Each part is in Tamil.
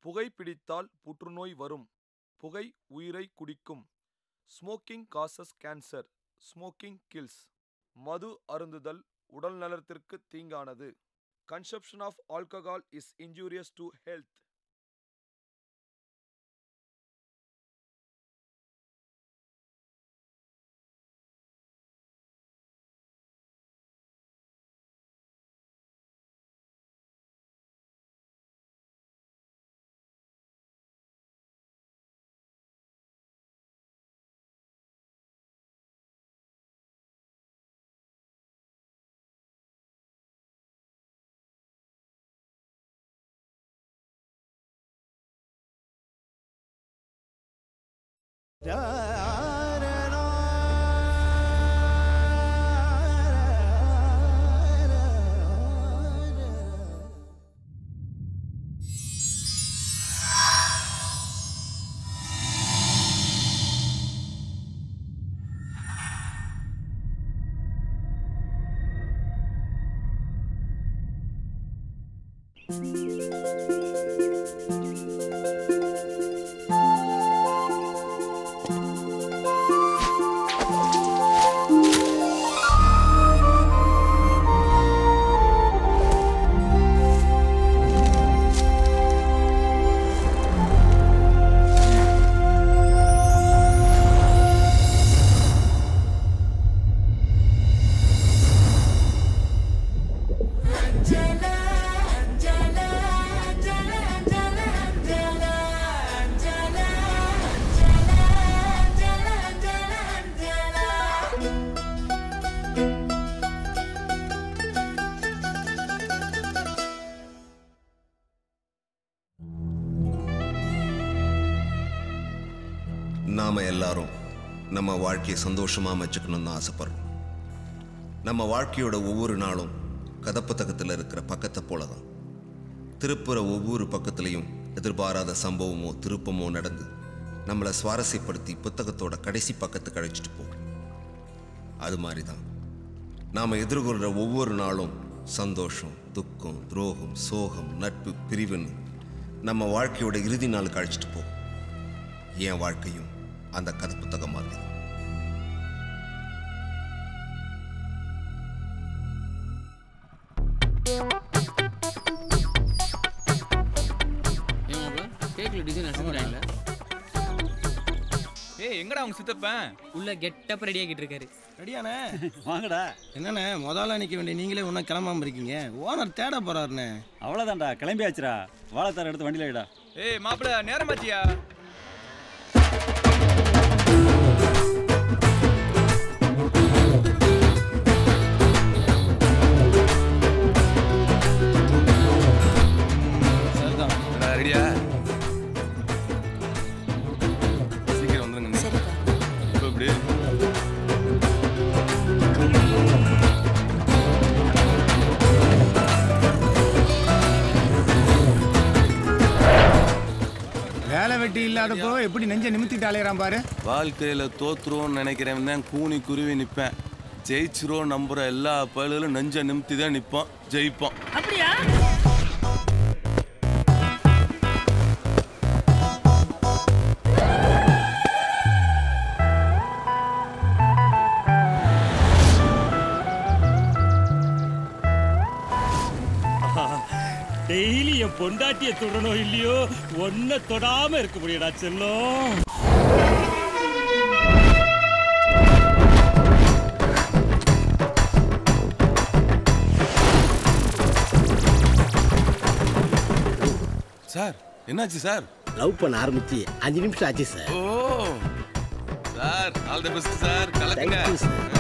புகைப்பிடித்தால் புற்றுநோய் வரும் புகை உயிரை குடிக்கும் smoking causes cancer smoking kills மது அருந்துதல் உடல் நலத்திற்கு தீங்கானது consumption of alcohol is injurious to health நாம எல்லாரும் நம்ம வாழ்க்கையை சந்தோஷமா அமைச்சுக்கணும்னு ஆசைப்படுறோம் நம்ம வாழ்க்கையோட ஒவ்வொரு நாளும் கதப்புத்தகத்தில் இருக்கிற பக்கத்தை போல தான் திருப்புற ஒவ்வொரு பக்கத்துலேயும் எதிர்பாராத சம்பவமோ திருப்பமோ நடந்து நம்மளை சுவாரஸ்யப்படுத்தி புத்தகத்தோட கடைசி பக்கத்துக்கு அழைச்சிட்டு போகும் அது மாதிரி தான் நாம் எதிர்கொள்கிற ஒவ்வொரு நாளும் சந்தோஷம் துக்கம் துரோகம் சோகம் நட்பு பிரிவுன்னு நம்ம வாழ்க்கையோட இறுதி நாளுக்கு அழைச்சிட்டு போகும் என் வாழ்க்கையும் அந்த கதை புத்தகம் மாதிரி தான். ஏன் மாப்ள கேக்ல டிசைன் அடிச்சுட்டாங்களே ஏய் எங்கடா உங்க சித்தப்பன் உள்ள கெட்டப் ரெடி ஆகிட்டு இருக்காரு ரெடியாண்ணே வாங்கடா என்னண்ணே முதல்ல நிற்க வேண்டிய நீங்களே ஒன்றும் கிளம்பாம இருக்கீங்க ஓனர் தேட போறாருண்ணே அவ்வளோதான்டா கிளம்பியாச்சுடா வாழைத்தார எடுத்து வண்டியில் வைடா ஏய் மாப்பிள நேரமாச்சியா சரிதான் ரெடியா சீக்கிரம் வந்துருங்க சரிப்பா இப்போ இப்படி வேலை வெட்டி இல்லாதப்போ எப்படி நெஞ்ச நிமித்திட்டு அலையறான் பாரு வாழ்க்கையில தோத்துருவோம்னு நினைக்கிறவன் தான் கூனி குருவி நிப்பேன் ஜெயிச்சிரும் நம்புற எல்லா பயல்களும் நெஞ்ச நிமித்தி தான் நிப்போம் ஜெயிப்போம் டெய்லி என் பொண்டாட்டிய தொடணும் இல்லையோ ஒன்ன தொடாம இருக்க முடியடா செல்லம் சார் என்னாச்சு சார் லவ் பண்ண ஆரம்பிச்சு அஞ்சு நிமிஷம் ஆச்சு sir oh sir all the best sir கலக்குங்க தேங்க்யூ சார்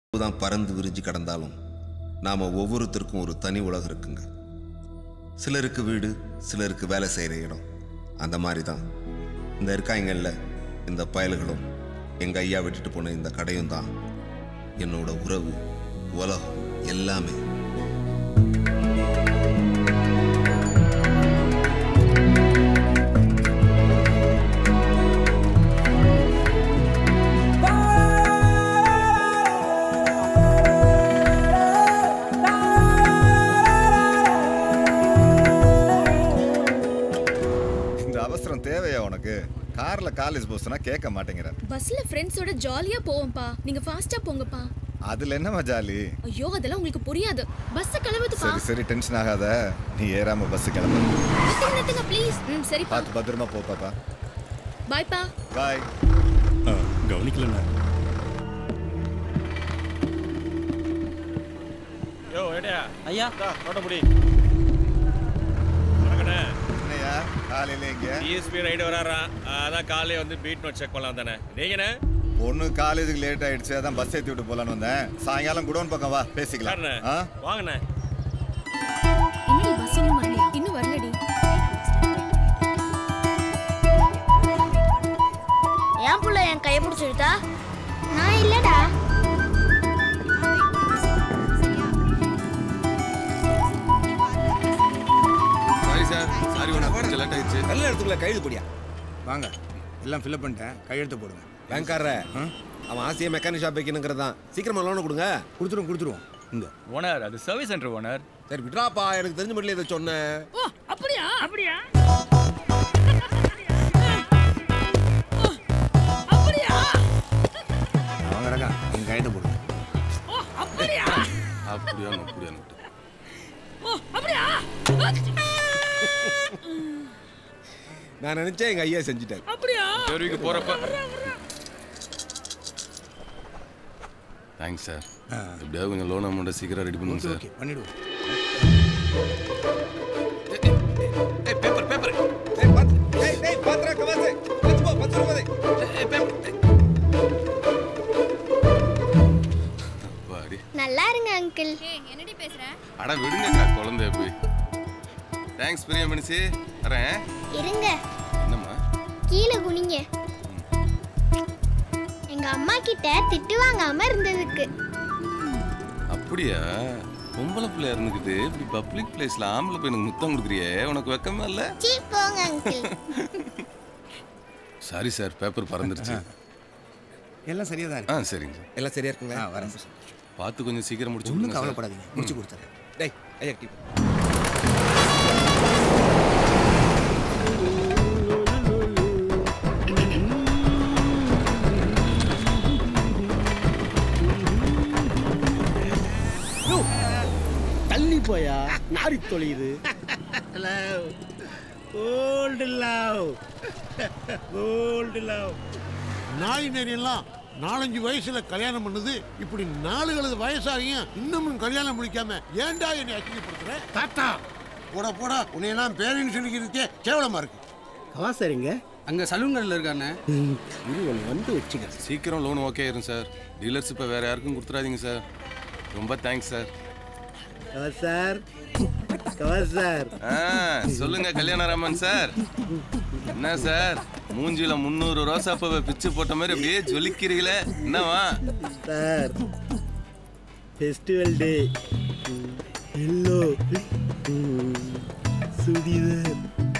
தான் பறந்து விரிஞ்சு கடந்தாலும் நாம் ஒவ்வொருத்தருக்கும் ஒரு தனி உலகம் இருக்குங்க சிலருக்கு வீடு சிலருக்கு வேலை செய்கிற இடம் அந்த மாதிரி தான் இந்த இருக்காங்கல்ல இந்த பயல்களும் எங்கள் ஐயா விட்டுட்டு போன இந்த கடையும் தான் என்னோட உறவு உலகம் எல்லாமே இந்த அவசரம் தேவையா உனக்கு கார்ல காலேஜ் போஸ்னா கேட்க மாட்டேங்கிற பஸ்ல ஃப்ரெண்ட்ஸோட ஜாலியா போவோம்ப்பா நீங்க ஃபாஸ்டா போங்கப்பா அதுல என்னம்மா ஜாலி ஐயோ அதெல்லாம் உங்களுக்கு புரியாது பஸ் கிளம்புதுப்பா சரி சரி டென்ஷன் ஆகாத நீ ஏறாம பஸ் கிளம்பு நிறுத்துங்க நிறுத்துங்க ப்ளீஸ் ம் சரிப்பா பார்த்து பத்திரமா போ பாப்பா பாய்ப்பா பாய் கவனிக்கலண்ணா யோ ஏடியா ஐயா நோட்ட முடி வணக்கண்ணே என்னையா காலையில இங்க டிஎஸ்பி ரைடு வராராம் அதான் காலையே வந்து பீட் நோட் செக் பண்ணலாம் தானே நீங்கண்ணே பொண்ணு காலேஜுக்கு லேட் ஆயிடுச்சு அதான் பஸ் ஏத்தி விட்டு போலான்னு வந்தேன் சாயங்காலம் குடோன் பக்கம் வா பேசிக்கலாம் சரிண்ணே ஆ? வாங்கண்ணே என்னடி பஸ் இன்னும் வரலையா இன்னும் வரலடி ஏன் புள்ள என் கையை பிடிச்சிருத்தா நான் இல்லடா சாரி சார் சாரி ஒன்று கொஞ்சம் லேட் ஆயிடுச்சு நல்ல இடத்துக்குள்ள கைது படியா வாங்க எல்லாம் ஃபில்அப் பண்ணிட்டேன் கையெழுத்து போடுங்க பேங்க்காரர அவன் ஆசையை மெக்கானிக் ஷாப் வைக்கணுங்கிறது தான் சீக்கிரமா லோனை கொடுங்க கொடுத்துருவோம் கொடுத்துருவோம் இங்க ஓனர் அது சர்வீஸ் சென்டர் ஓனர் சரி விட்றாப்பா எனக்கு தெரிஞ்ச மட்டும் இதை சொன்னேன் அப்படியா அப்படியா அவங்க ரகா என் கையெழுத்து போடுங்க அப்படியா அப்படியா நான் நினைச்சேன் எங்க ஐயா செஞ்சுட்டாரு தேர்விக்கு போறப்ப தேங்க்ஸ் சார் எப்படியாவது கொஞ்சம் லோன் அமௌண்ட்டை சீக்கிரம் ரெடி பண்ணுங்க சார் ஓகே பண்ணிடுவோம் பேப்பர் பேப்பர் ஏய் பாத்து ஏய் ஏய் பாத்ரா கவாசே பத்து போ பத்து ரூபாய் ஏய் பேப்பர் பாடி நல்லா இருங்க அங்கிள் என்னடி பேசுற அட விடுங்கக்கா குழந்தைய போய் தேங்க்ஸ் பிரியா மனுஷி வரேன் இருங்க என்னம்மா கீழே குனிங்க எங்க அம்மா கிட்ட திட்டு வாங்காம இருந்ததுக்கு அப்படியா பொம்பளை பிள்ளையா இருந்துக்கிட்டு இப்படி பப்ளிக் பிளேஸ்ல ஆம்பளை பையனுக்கு முத்தம் கொடுக்குறியே உனக்கு வெக்கமா இல்ல சீ போங்க அங்கிள் சாரி சார் பேப்பர் பறந்துருச்சு எல்லாம் சரியா தான் ஆ இருக்கு சரிங்க சார் எல்லாம் சரியா இருக்குங்க ஆ வரேன் பார்த்து கொஞ்சம் சீக்கிரம் முடிச்சு ஒன்றும் கொடுங்க சார். கவலைப்படாதீங்க முடிச்சு கொடுத்துறேன் டேய் ஐயா டீ தள்ளி போயா நாரி தொலையுது கோல்டு லவ் கோல்டு லவ் நாய் நெறியெல்லாம் நாலஞ்சு வயசுல கல்யாணம் பண்ணுது இப்படி நாலு எழுது வயசாகியும் இன்னமும் கல்யாணம் முடிக்காம ஏன்டா என்னை அசிங்கப்படுத்துற தாத்தா போட போடா உன்னையெல்லாம் பேரன்னு சொல்லிக்கிறதுக்கே கேவலமா இருக்கு கவாசாரிங்க அங்க சலூன்கள்ல இருக்கானே இருவன் வந்து வச்சுக்க சீக்கிரம் லோன் ஓகே ஆயிரும் சார் டீலர்ஷிப்பை வேற யாருக்கும் கொடுத்துறாதீங்க சார் ரொம்ப தேங்க்ஸ் சார் கவாசார் கவாசார் ஆ சொல்லுங்க கல்யாணராமன் சார் என்ன சார் மூஞ்சில முந்நூறு ரோசாப்பூவை பிச்சு போட்ட மாதிரி அப்படியே ஜொலிக்கிறீங்களே என்னவா sir festival day yellow churidar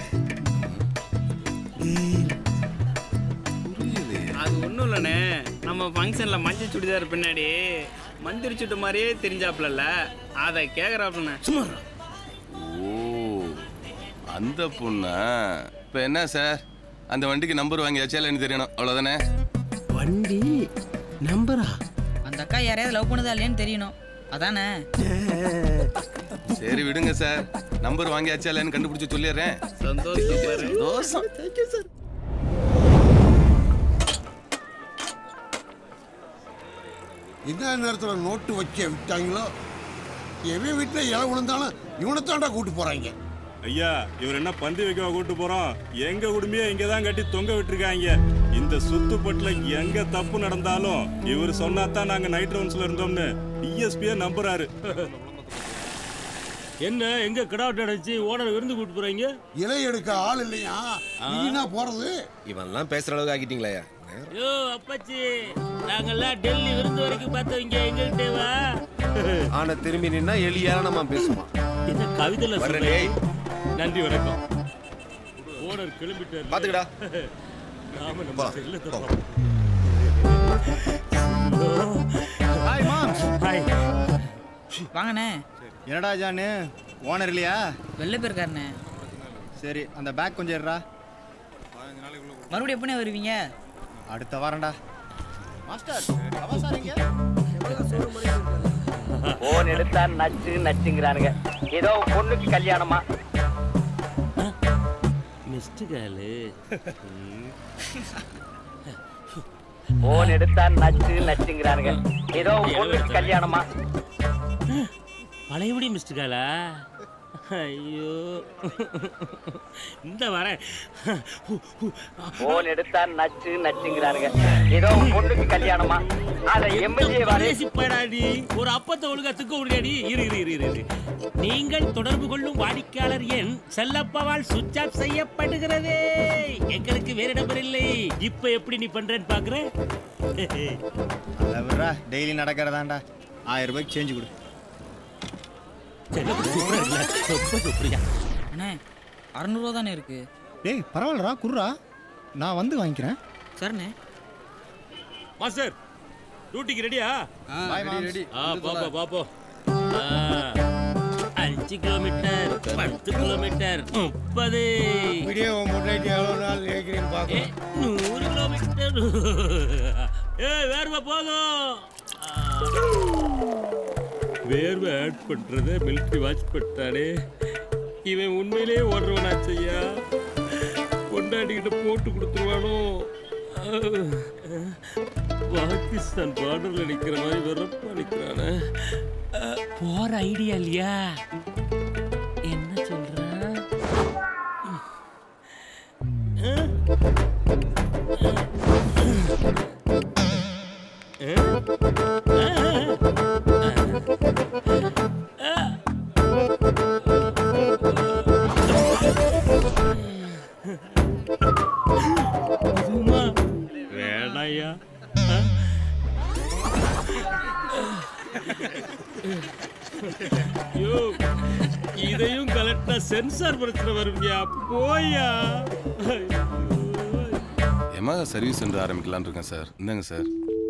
அது ஒன்றும் இல்லைண்ணே நம்ம ஃபங்க்ஷனில் மஞ்சள் சுடிதார் பின்னாடி மந்திரி சுட்டு மாதிரியே தெரிஞ்சாப்புலல்ல அதை கேட்குறாப்புலண்ணே சும்மா ஓ அந்த பொண்ணா இப்போ என்ன சார் அந்த வண்டிக்கு நம்பர் வாங்கியாச்சா இல்லைன்னு தெரியணும் அவ்வளோதானே வண்டி நம்பரா அந்த அக்கா யாரையாவது லவ் பண்ணுதா இல்லையான்னு தெரியணும் அதானே சரி விடுங்க சார் நம்பர் வாங்கியாச்சா இல்லைன்னு கண்டுபிடிச்சு சொல்லிடுறேன் சந்தோஷம் பாரு தோசம் தேங்க்யூ சார் என்ன நேரத்தில் நோட்டு வைக்க விட்டாங்களோ எவன் வீட்டில் இலை விழுந்தாலும் இவனைத்தாண்டா கூட்டு போறாங்க ஐயா இவர் என்ன பந்தி வைக்க கூட்டு போறோம் எங்க குடும்பியே இங்க தான் கட்டி தொங்க விட்டுருக்காங்க இந்த சுத்துப்பட்டுல எங்க தப்பு நடந்தாலும் இவர் சொன்னா தான் நாங்க நைட் ரவுண்ட்ஸ்ல இருந்தோம்னு டிஎஸ்பியே நம்புறாரு என்ன எங்க கிடாவட்ட அடைச்சு ஓனர் விருந்து கூட்டு போறீங்க இலை எடுக்க ஆள் இல்லையா நீனா போறது இவன்லாம் பேசுற அளவுக்கு ஆக்கிட்டீங்களா யோ அப்பாச்சி நாங்கெல்லாம் டெல்லி விருந்து வரைக்கும் பார்த்தவங்க எங்கள்கிட்ட வா ஆனா திரும்பி நின்னா எலியானமா பேசுவான் இந்த கவிதையில வர்றேன் சொல்றேன். டேய். நன்றி வணக்கம் ஓனர் கிளம்பிட்டார் பாத்துக்கடா. நாம நம்ம போ, செல்லத்தை போ. ஹாய் மாம் ஹாய் வாங்கண்ணே என்னடா ஜானு ஓனர் இல்லையா வெளில போயிருக்காருண்ணே சரி அந்த பேக் கொஞ்சம் எடுறா மறுபடியும் எப்பனே வருவீங்க அடுத்த வாரம்டா மாஸ்டர் போன் எடுத்தா நச்சு நச்சுங்கிறானுங்க ஏதோ பொண்ணுக்கு கல்யாணமா மிஸ்டு காலு போன் எடுத்தா நச்சு நச்சுங்கிறானுங்க ஏதோ பொண்ணுக்கு கல்யாணமா பழையபடி மிஸ்டு காலா ஐயோ இந்த வரேன் போன் எடுத்தா நச்சு நச்சுங்கிறானுங்க ஏதோ பொண்ணுக்கு கல்யாணமா அத எம்எல்ஏ வாரு பேசிப்படாடி ஒரு அப்பத்தை ஒழுங்கா துக்க விடுங்கடி இரு இரு இரு இரு நீங்கள் தொடர்பு கொள்ளும் வாடிக்கையாளர் எண் செல்லப்பவால் சுவிட்ச் ஆஃப் செய்யப்படுகிறது எங்களுக்கு வேறு நம்பர் இல்லை இப்ப எப்படி நீ பண்றேன்னு பாக்குறேன் அதை விட்றா டெய்லி நடக்கிறதாண்டா ஆயிரம் ரூபாய்க்கு சேஞ்சு கொடு அண்ணே அறநூறுவா தானே இருக்கு டேய் பரவாயில்லடா குர்ரா நான் வந்து வாங்கிக்கிறேன் சரிண்ணே மாஸ்டர் டியூட்டிக்கு ரெடியா Bye, moms. ஆ பாப்போ பாப்போ ஆ, அஞ்சு கிலோமீட்டர் பத்து கிலோமீட்டர் முப்பது வீடியோ முன்னாடி எவ்வளோ நாள் கேட்குறீன்னு பார்க்கலாம் நூறு கிலோமீட்டர் ஏ வேர்வை போதும் ஆ. வேர்வை ஆட் பண்றத மிலிட்ரி வாட்ச் பண்ணிட்டானே இவன் உண்மையிலேயே ஓடுறவனாச்சையா கொண்டாடிக்கிட்ட போட்டு கொடுத்துருவானோ பாகிஸ்தான் பார்டர்ல நிக்கிற மாதிரி வெறப்பா நிக்கிறானே அஹ், போற ஐடியா இல்லையா என்ன சொல்றான் இதுமா வேணாயா யோ இதையும் கலெக்டா சென்சார் பிரச்சனை வரும்யா போயா எமகா சர்வீஸ் சென்டர் ஆரம்பிக்கலாம்னு இருக்கேன் சார் இந்தாங்க சார்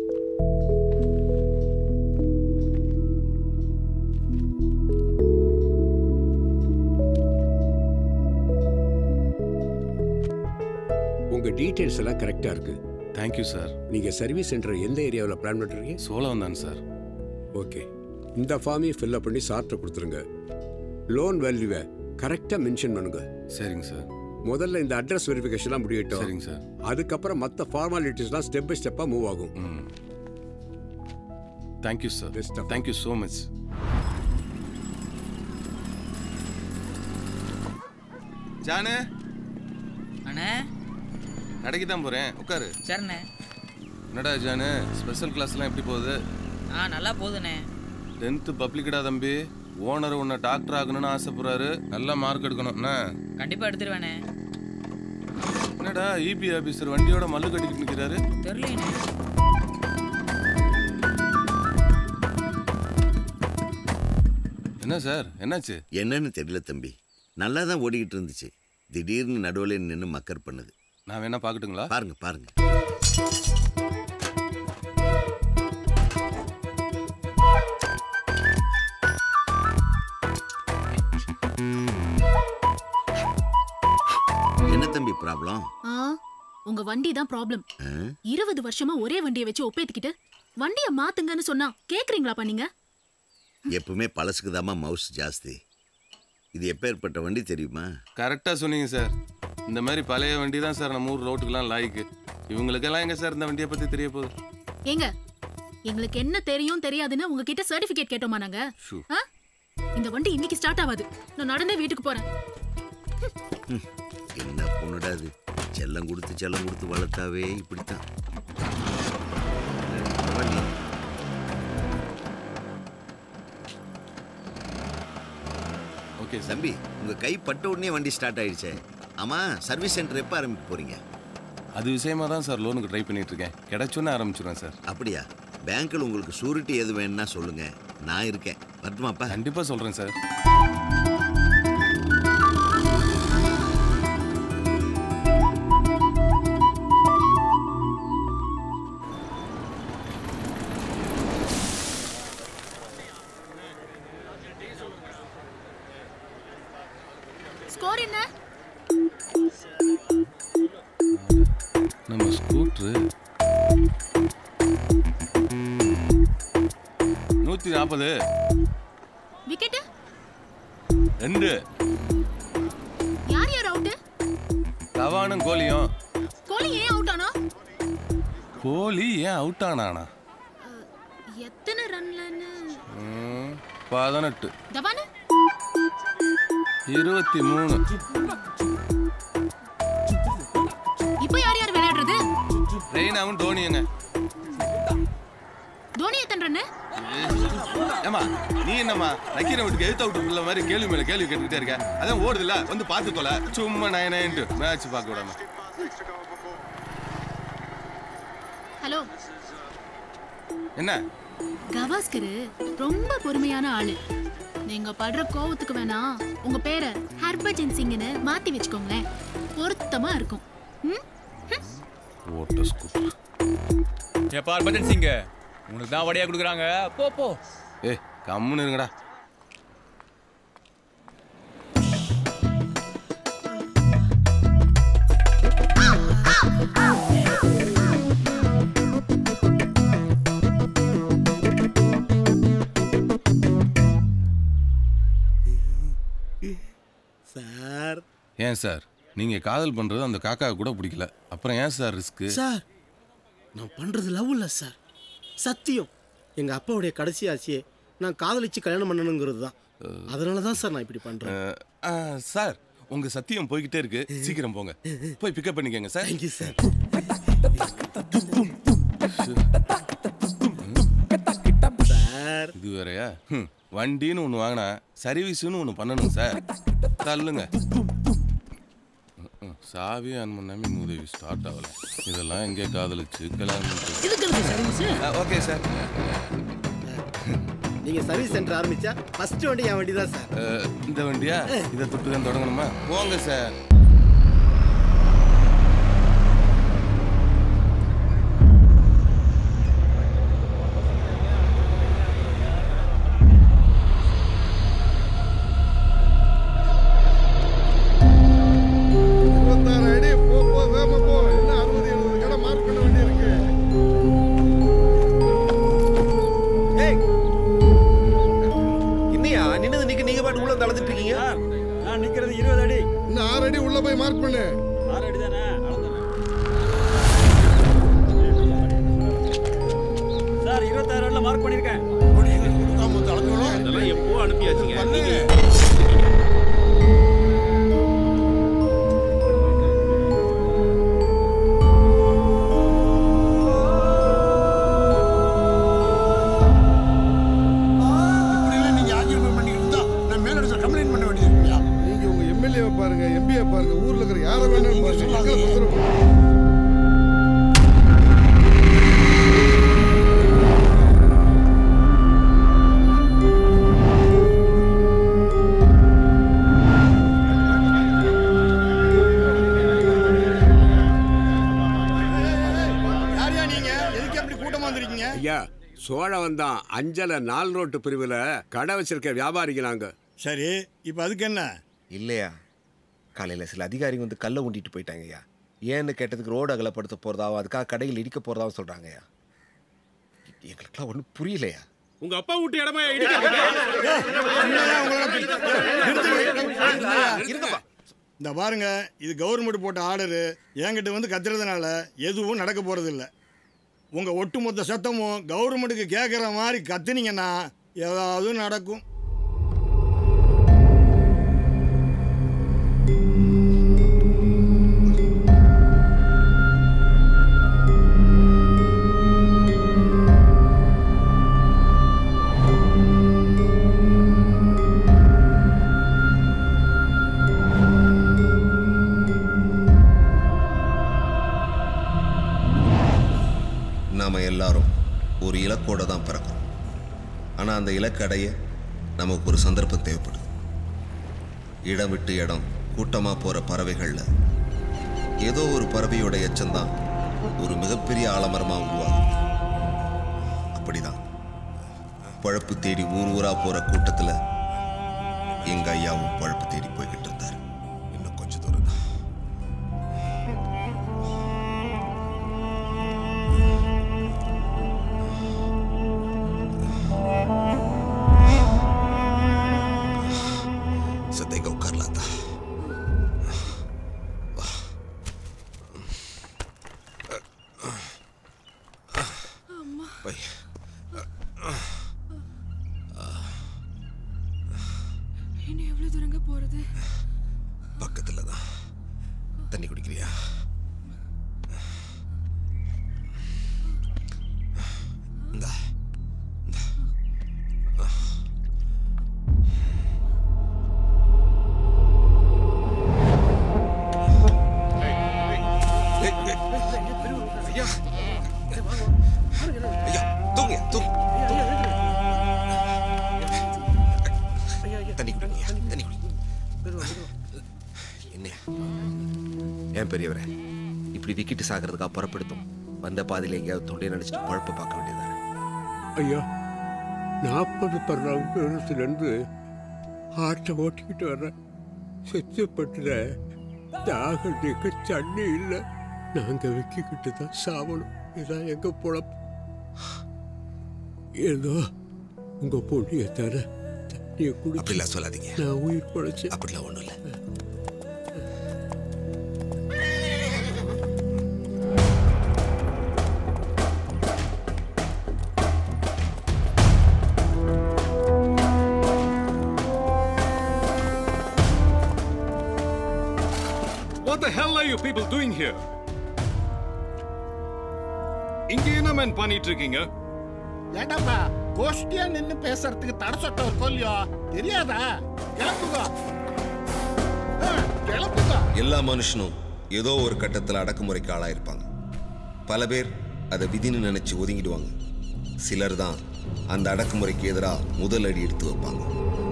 உங்க டீடைல்ஸ் எல்லாம் கரெக்டா இருக்கு தேங்க்யூ சார் நீங்க சர்வீஸ் சென்டர் எந்த ஏரியாவில் பிளான் பண்றீங்க சோழம் தான் சார் ஓகே இந்த ஃபார்மையும் ஃபில்அப் பண்ணி சார்ட்ட கொடுத்துருங்க லோன் வேல்யூவை கரெக்டா மென்ஷன் பண்ணுங்க சரிங்க சார் முதல்ல இந்த அட்ரஸ் வெரிஃபிகேஷன்லாம் முடியட்டும் சரிங்க சார் அதுக்கப்புறம் மற்ற ஃபார்மாலிட்டிஸ்லாம் ஸ்டெப் பை ஸ்டெப்பாக மூவ் ஆகும் thank you sir thank you so much Jaanu அண்ணே கடைக்கு தான் போகிறேன் உட்காரு சரிண்ணே என்னடா ஜானு ஸ்பெஷல் கிளாஸ்லாம் எப்படி போகுது ஆ நல்லா போகுதுண்ணே டென்த்து பப்ளிக்கடா தம்பி ஓனர் உன்னை டாக்டர் ஆகணும்னு ஆசைப்படுறாரு நல்லா மார்க் எடுக்கணும் என்ன கண்டிப்பா எடுத்துருவேண்ணே என்னடா இபி ஆபீசர் வண்டியோட மல்லு கட்டிக்கிட்டு நிற்கிறாரு தெரியலண்ணே என்ன சார் என்னாச்சு என்னன்னு தெரியல தம்பி நல்லா தான் ஓடிக்கிட்டு இருந்துச்சு திடீர்னு நடுவில் நின்று மக்கர் பண்ணுது நான் வேணா பார்க்கட்டுங்களா பாருங்க பாருங்க என்ன தம்பி ப்ராப்ளம் ஆ உங்க வண்டி தான் ப்ராப்ளம் இருபது வருஷமா ஒரே வண்டியை வச்சு ஒப்பேத்திக்கிட்டு வண்டியை மாத்துங்கன்னு சொன்னா கேக்குறீங்களாப்பா நீங்க எப்பவுமே பழசுக்கு தாம்மா மவுஸ் ஜாஸ்தி இது எப்பேற்பட்ட வண்டி தெரியுமா கரெக்டாக சொன்னீங்க சார் இந்த மாதிரி பழைய வண்டி தான் சார் நம்ம ஊர் ரோட்டுக்கெல்லாம் லாய்க்கு இவங்களுக்கெல்லாம் எங்க சார் இந்த வண்டியை பற்றி தெரிய போகுது ஏங்க எங்களுக்கு என்ன தெரியும் தெரியாதுன்னு உங்ககிட்ட சர்டிபிகேட் கேட்டோமா நாங்க ஷூ. ஆ? இந்த வண்டி இன்னைக்கு ஸ்டார்ட் ஆகாது நான் நடந்தே வீட்டுக்கு போறேன் ம், என்ன பொண்ணுடா அது செல்லம் கொடுத்து செல்லம் கொடுத்து வளர்த்தாவே இப்படித்தான் பரவாயில்லையே. ஓகே தம்பி உங்க கை பட்ட உடனே வண்டி ஸ்டார்ட் ஆயிடுச்சே ஆமா சர்வீஸ் சென்டர் எப்போ ஆரம்பிக்க போறீங்க அது விஷயமா தான் சார் லோனுக்கு ட்ரை பண்ணிட்டு இருக்கேன் கிடைச்சோன்னே ஆரம்பிச்சிடுவேன் சார் அப்படியா பேங்க்கில் உங்களுக்கு சூரிட்டி எது வேணும்னா சொல்லுங்க நான் இருக்கேன் வரட்டுமாப்பா கண்டிப்பாக சொல்கிறேன் சார் ஸ்கோர் என்ன நம்ம ஸ்கூட்ரு நூற்றி நாற்பது விக்கெட் ரெண்டு யார் யார் அவுட் தவானும் கோலியும் கோலி ஏன் அவுட் ஆனா கோலி ஏன் அவுட் ஆனானா எத்தனை ரன்லன்னு ம், பதினெட்டு தவானு இருபத்தி மூணு இப்போ யார் யார் விளையாடுறது ரெய்னாவும் டோனியுங்க தோனி எத்தனை ரன்னு ஏமா நீ என்னம்மா நக்கீரன் வீட்டுக்கு எழுத்த விட்டு பிள்ளை மாதிரி கேள்வி மேல கேள்வி கேட்டுக்கிட்டே இருக்க அதான் ஓடுதுல வந்து பார்த்து தொலை சும்மா நயன் நயன்ட்டு மேட்ச் பார்க்க விடாம ஹலோ என்ன கவாஸ்கர் ரொம்ப பொறுமையான ஆளு நீங்க படுற கோவத்துக்கு வேணா உங்க பேரை ஹர்பஜன் சிங்னு மாத்தி வச்சுக்கோங்களேன் பொருத்தமா இருக்கும் ம்? ஓட்ட ஸ்கூட்டர் ஏப்பா ஹர்பஜன் சிங் உனக்கு தான் வடையா கொடுக்குறாங்க போ போ ஏ கம்முன்னு இருங்கடா சார் ஏன் சார் நீங்க காதல் பண்றது அந்த காக்கா கூட பிடிக்கல அப்புறம் ஏன் சார் ரிஸ்க் சார் நான் பண்றது லவ் இல்லை சார் சத்தியம் எங்க அப்பாவுடைய கடைசி ஆசையே நான் காதலிச்சு கல்யாணம் பண்ணணுங்கிறது தான் அதனால தான் சார் நான் இப்படி பண்றேன் சார் உங்க சத்தியம் போய்கிட்டே இருக்கு சீக்கிரம் போங்க போய் பிக்கப் பண்ணிக்கங்க சார் தேங்க்யூ சார் சார் இது வேறயா ஹம், வண்டின்னு ஒன்று வாங்கினா சர்வீஸ்னு ஒன்று பண்ணணும் சார் தள்ளுங்க ம், ம், சாவி ஆன் பண்ணாமே மூதேவி ஸ்டார்ட் ஆகல இதெல்லாம் எங்கே காதலிச்சு கல்யாணம் இதுக்கு எதுக்கு சர்வீஸ் ஓகே சார் நீங்க சர்வீஸ் சென்டர் ஆரம்பிச்சா ஃபர்ஸ்ட் வண்டி என் வண்டி தான் சார் அஹ், இந்த வண்டியா இதை தொட்டு தான் தொடங்கணுமா போங்க சார் இருபத்தாறு அடி போ போ வேகமா போ என்ன அறுபது எழுபது கடை மார்க் பண்ண வேண்டியிருக்கு இன்னையா நின்னது நிக்க நீங்க பாட்டு உள்ள தளர்ந்துட்டு இருக்கீங்க நான் நிக்கிறது இருபது அடி இன்னும் ஆறு அடி உள்ள போய் மார்க் பண்ணு ஆறு அடி தானே சார் இருபத்தாறு ரன்ல மார்க் பண்ணிருக்கேன் அதெல்லாம் எப்போ அனுப்பியாச்சுங்க பண்ணு இப்படியெல்லாம் நீங்க ஆர்கியூமெண்ட் பண்ணிட்டு இருந்தா நான் மேலிடத்துல கம்ப்ளைண்ட் பண்ண வேண்டியது இல்லையா நீங்க உங்க எம்எல்ஏ பாருங்க எம்பியை பாருங்க ஊர்ல இருக்கிற யாரை வேணாலும் பாருங்க எங்களை தொந்தரவு பண்ண- யாரையா நீங்க எதுக்கு அப்படி கூட்டமா வந்திருக்கீங்க ஐயா சோழவன் தான் அஞ்சல நால் ரோட்டு பிரிவில் கடை வச்சிருக்க வியாபாரிங்க நாங்க சரி இப்போ அதுக்கு என்ன இல்லையா காலையில் சில அதிகாரிங்க வந்து கல்லை ஊண்டிட்டு போயிட்டாங்கய்யா ஏன்னு கேட்டதுக்கு ரோடு அகலப்படுத்த போகிறதாவும் அதுக்காக கடையில் இடிக்க போகிறதாவும் சொல்கிறாங்கய்யா எங்களுக்குலாம் ஒன்றும் புரியலையா உங்க அப்பா வீட்டு இடமா இந்த பாருங்க இது கவர்மெண்ட் போட்ட ஆர்டரு என்கிட்ட வந்து கத்துறதுனால எதுவும் நடக்க போறது இல்ல உங்க ஒட்டுமொத்த சத்தமும் கவர்மெண்ட்டுக்கு கேட்குற மாதிரி கத்துனீங்கன்னா ஏதாவது நடக்கும் இலக்கோட தான் பிறக்கும் ஆனால் அந்த இலக்கு அடைய நமக்கு ஒரு சந்தர்ப்பம் தேவைப்படுது இடம் விட்டு இடம் கூட்டமாக போகிற பறவைகளில் ஏதோ ஒரு பறவையோட எச்சம்தான் ஒரு மிகப்பெரிய ஆலமரமாக உருவாகும் அப்படிதான் பழப்பு தேடி ஊர் ஊரா போற கூட்டத்துல எங்க ஐயாவும் பழப்பு தேடி போய்கிட்டு இருந்தார் இன்னும் கொஞ்ச தூரம் தான் சத்த இங்க உட்காரலாம் தான் பை இன்னும் எவ்வளவு தூரங்க போறது பக்கத்துல தான் தண்ணி குடிக்கிறியா இந்தா. இந்தா. ஏய், ஏய், ஐயா. ஐயா, தூங்குங்க, தூங்கு, தூங்கு. தண்ணி குடிங்க தண்ணி குடிங்க என்ன ஏன் பெரியவரே இப்படி விக்கிட்டு சாகிறதுக்காக புறப்படுத்தோம் வந்த பாதையில் எங்கேயாவது தொண்டையை நினச்சிட்டு பழப்ப பார்க்க வேண்டியதானே ஐயா நாற்பது பருவம் வருஷத்துலேருந்து ஆட்டை ஓட்டிக்கிட்டு வர்றேன் செத்துப்பட்டுல தாகத்துக்கு தண்ணி இல்லை நாங்கள் விக்கிக்கிட்டு தான் சாவணும் இதான் எங்கள் பொழப்பு ஏதோ உங்கள் பொண்ணியை தர தண்ணியை குடி அப்படிலாம் சொல்லாதீங்க நான் உயிர் பொழைச்சு அப்படிலாம் ஒன்றும் இல்லை What the hell are you people doing here? இங்க என்ன மேன் பண்ணிட்டு இருக்கீங்க ஏண்டாப்பா கோஷ்டியா நின்னு பேசுறதுக்கு தடை சட்டம் இருக்கும் இல்லையோ தெரியாதா கிளம்புங்க ஆ, கிளம்புங்க எல்லா மனுஷனும் ஏதோ ஒரு கட்டத்தில் அடக்குமுறைக்கு ஆளாயிருப்பாங்க பல பேர் அதை விதின்னு நினைச்சு ஒதுங்கிடுவாங்க சிலர் தான் அந்த அடக்குமுறைக்கு எதிராக முதல் அடி எடுத்து வைப்பாங்க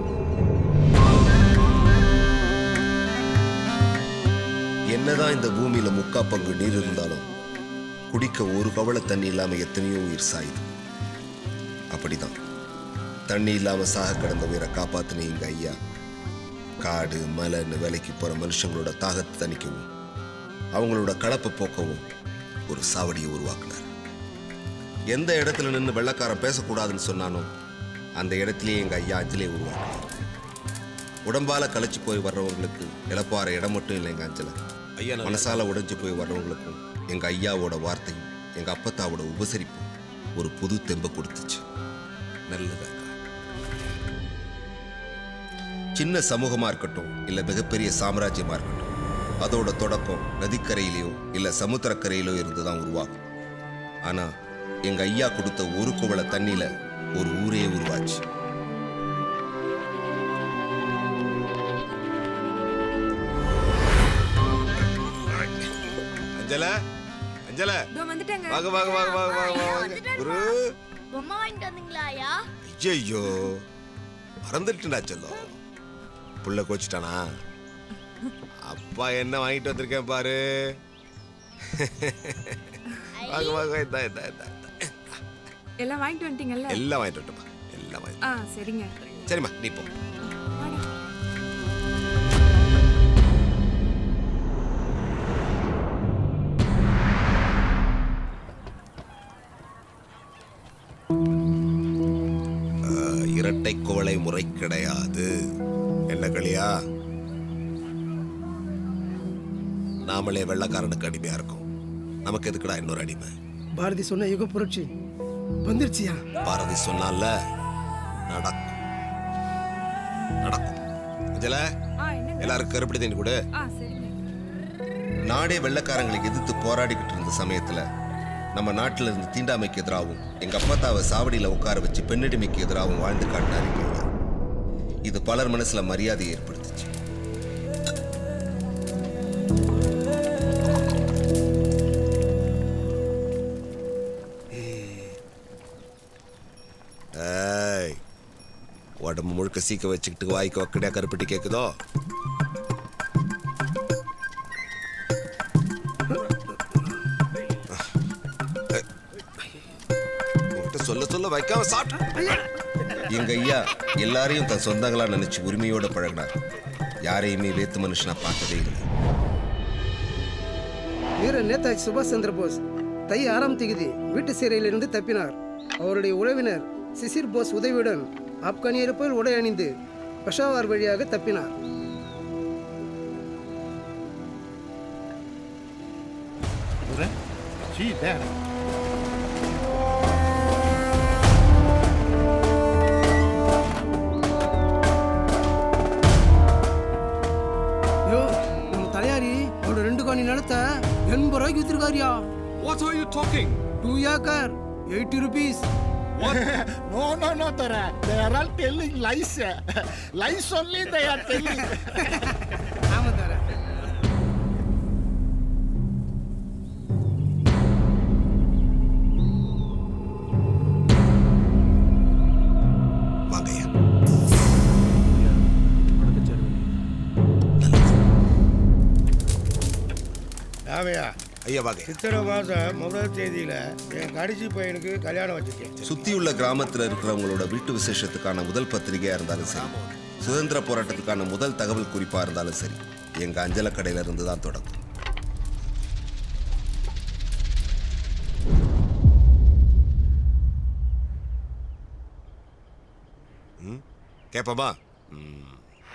என்னதான் இந்த பூமியில முக்கா பங்கு நீர் இருந்தாலும் குடிக்க ஒரு கவள தண்ணி இல்லாம எத்தனையோ உயிர் சாயுது அப்படிதான் தண்ணி இல்லாம சாக கிடந்த உயிரை காப்பாத்தின எங்க ஐயா காடு மலைன்னு வேலைக்கு போற மனுஷங்களோட தாகத்தை தணிக்கவும் அவங்களோட கலப்பை போக்கவும் ஒரு சாவடியை உருவாக்குனார் எந்த இடத்துல நின்று வெள்ளக்காரன் பேசக்கூடாதுன்னு சொன்னானோ அந்த இடத்துலயே எங்க ஐயா அஞ்சலே உருவாக்கினார் உடம்பால களைச்சு போய் வர்றவங்களுக்கு இழப்பாற இடம் மட்டும் இல்லை எங்க அஞ்சல ஐயா மனசால உடைஞ்சு போய் வர்றவங்களுக்கும் எங்க ஐயாவோட வார்த்தையும் எங்க அப்பத்தாவோட உபசரிப்பும் ஒரு புது தெம்பை கொடுத்துச்சு நல்லதா சின்ன சமூகமா இருக்கட்டும் இல்ல மிகப்பெரிய சாம்ராஜ்யமா இருக்கட்டும் அதோட தொடக்கம் நதிக்கரையிலையோ இல்ல சமுத்திரக்கரையிலோ இருந்து தான் உருவாகும் ஆனா எங்க ஐயா கொடுத்த ஒரு குவளை தண்ணியில ஒரு ஊரே உருவாச்சு அஞ்சல அஞ்சல இதோ வந்துட்டேங்க வாங்க வாங்க வாங்க வாங்க வாங்க வாங்க வந்துட்டேன் குரு பொம்மை வாங்கிட்டு வந்தீங்களா ஐயா ஐயோ மறந்துட்டுடா செல்லம் புள்ள கோச்சிட்டானா அப்பா என்ன வாங்கிட்டு வந்திருக்கேன் பாரு வாங்க வாங்க இந்தா இந்தா இந்தா எல்லாம் வாங்கிட்டு வந்துட்டீங்கல்ல எல்லாம் வாங்கிட்டு வந்துட்டோம்மா எல்லாம் வாங்கிட்டு ஆ சரிங்க சரிம்மா நீ போ ஆஹ், இரட்டை குவளை முறை கிடையாது என்ன களியா நாமளே வெள்ளக்காரனுக்கு அடிமையா இருக்கோம் நமக்கு எதுக்குடா இன்னொரு அடிமை பாரதி சொன்ன யுக புரட்சி வந்துருச்சியா பாரதி சொன்னால நடக்கும் நடக்கும் அஞ்சல எல்லாரும் கருப்படி தண்ணி கொடு ஆ சரிங்க நாடே வெள்ளக்காரங்களை எதிர்த்து போராடிக்கிட்டு இருந்த சமயத்துல நம்ம நாட்டில் இருந்து தீண்டாமைக்கு எதிராகவும் எங்க அப்பத்தாவை சாவடியில உட்கார வச்சு பெண்ணடிமைக்கு எதிராகவும் வாழ்ந்து காட்டினாரு எங்க ஐயா. இது பலர் மனசுல மரியாதையை ஏற்படுத்துச்சு உடம்பு முழுக்க சீக்க வச்சுக்கிட்டு வாய்க்கு வக்கடியா கருப்பட்டி கேட்குதோ உன்கிட்ட சொல்ல சொல்ல வைக்காம சாப்பிட்டு எங்க ஐயா எல்லாரையும் தன் சொந்தங்களா நினைச்சு உரிமையோட பழகினார் யாரையுமே வேத்து மனுஷனா பார்த்ததே இல்லை வீர நேதாஜி சுபாஷ் சந்திர போஸ் தை ஆறாம் தேதி வீட்டு சிறையிலிருந்து தப்பினார் அவருடைய உறவினர் சிசிர் போஸ் உதவியுடன் ஆப்கானியர் போல் உடை அணிந்து பெஷாவார் வழியாக தப்பினார் See there. ஐயோ நம்ம தலையாரி அவரோட ரெண்டு காணி நிலத்தை எண்பது ரூபாய்க்கு வித்துருக்காரியா What are you talking? Two acre eighty rupees no, no, no, Tara. They are all telling lies. lies only they are telling. ஆமா தர வாங்கய்யா ராமையா ஐயா வாங்க சித்திரை மாதம் முதல் தேதியில் என் கடைசி பையனுக்கு கல்யாணம் வச்சுருக்கேன் சுத்தியுள்ள கிராமத்தில் இருக்கிறவங்களோட வீட்டு விசேஷத்துக்கான முதல் பத்திரிகையா இருந்தாலும் சரி சுதந்திர போராட்டத்துக்கான முதல் தகவல் குறிப்பா இருந்தாலும் சரி எங்க அஞ்சல கடையில இருந்து தான் தொடங்கும் ம், கேப்பமா ம்.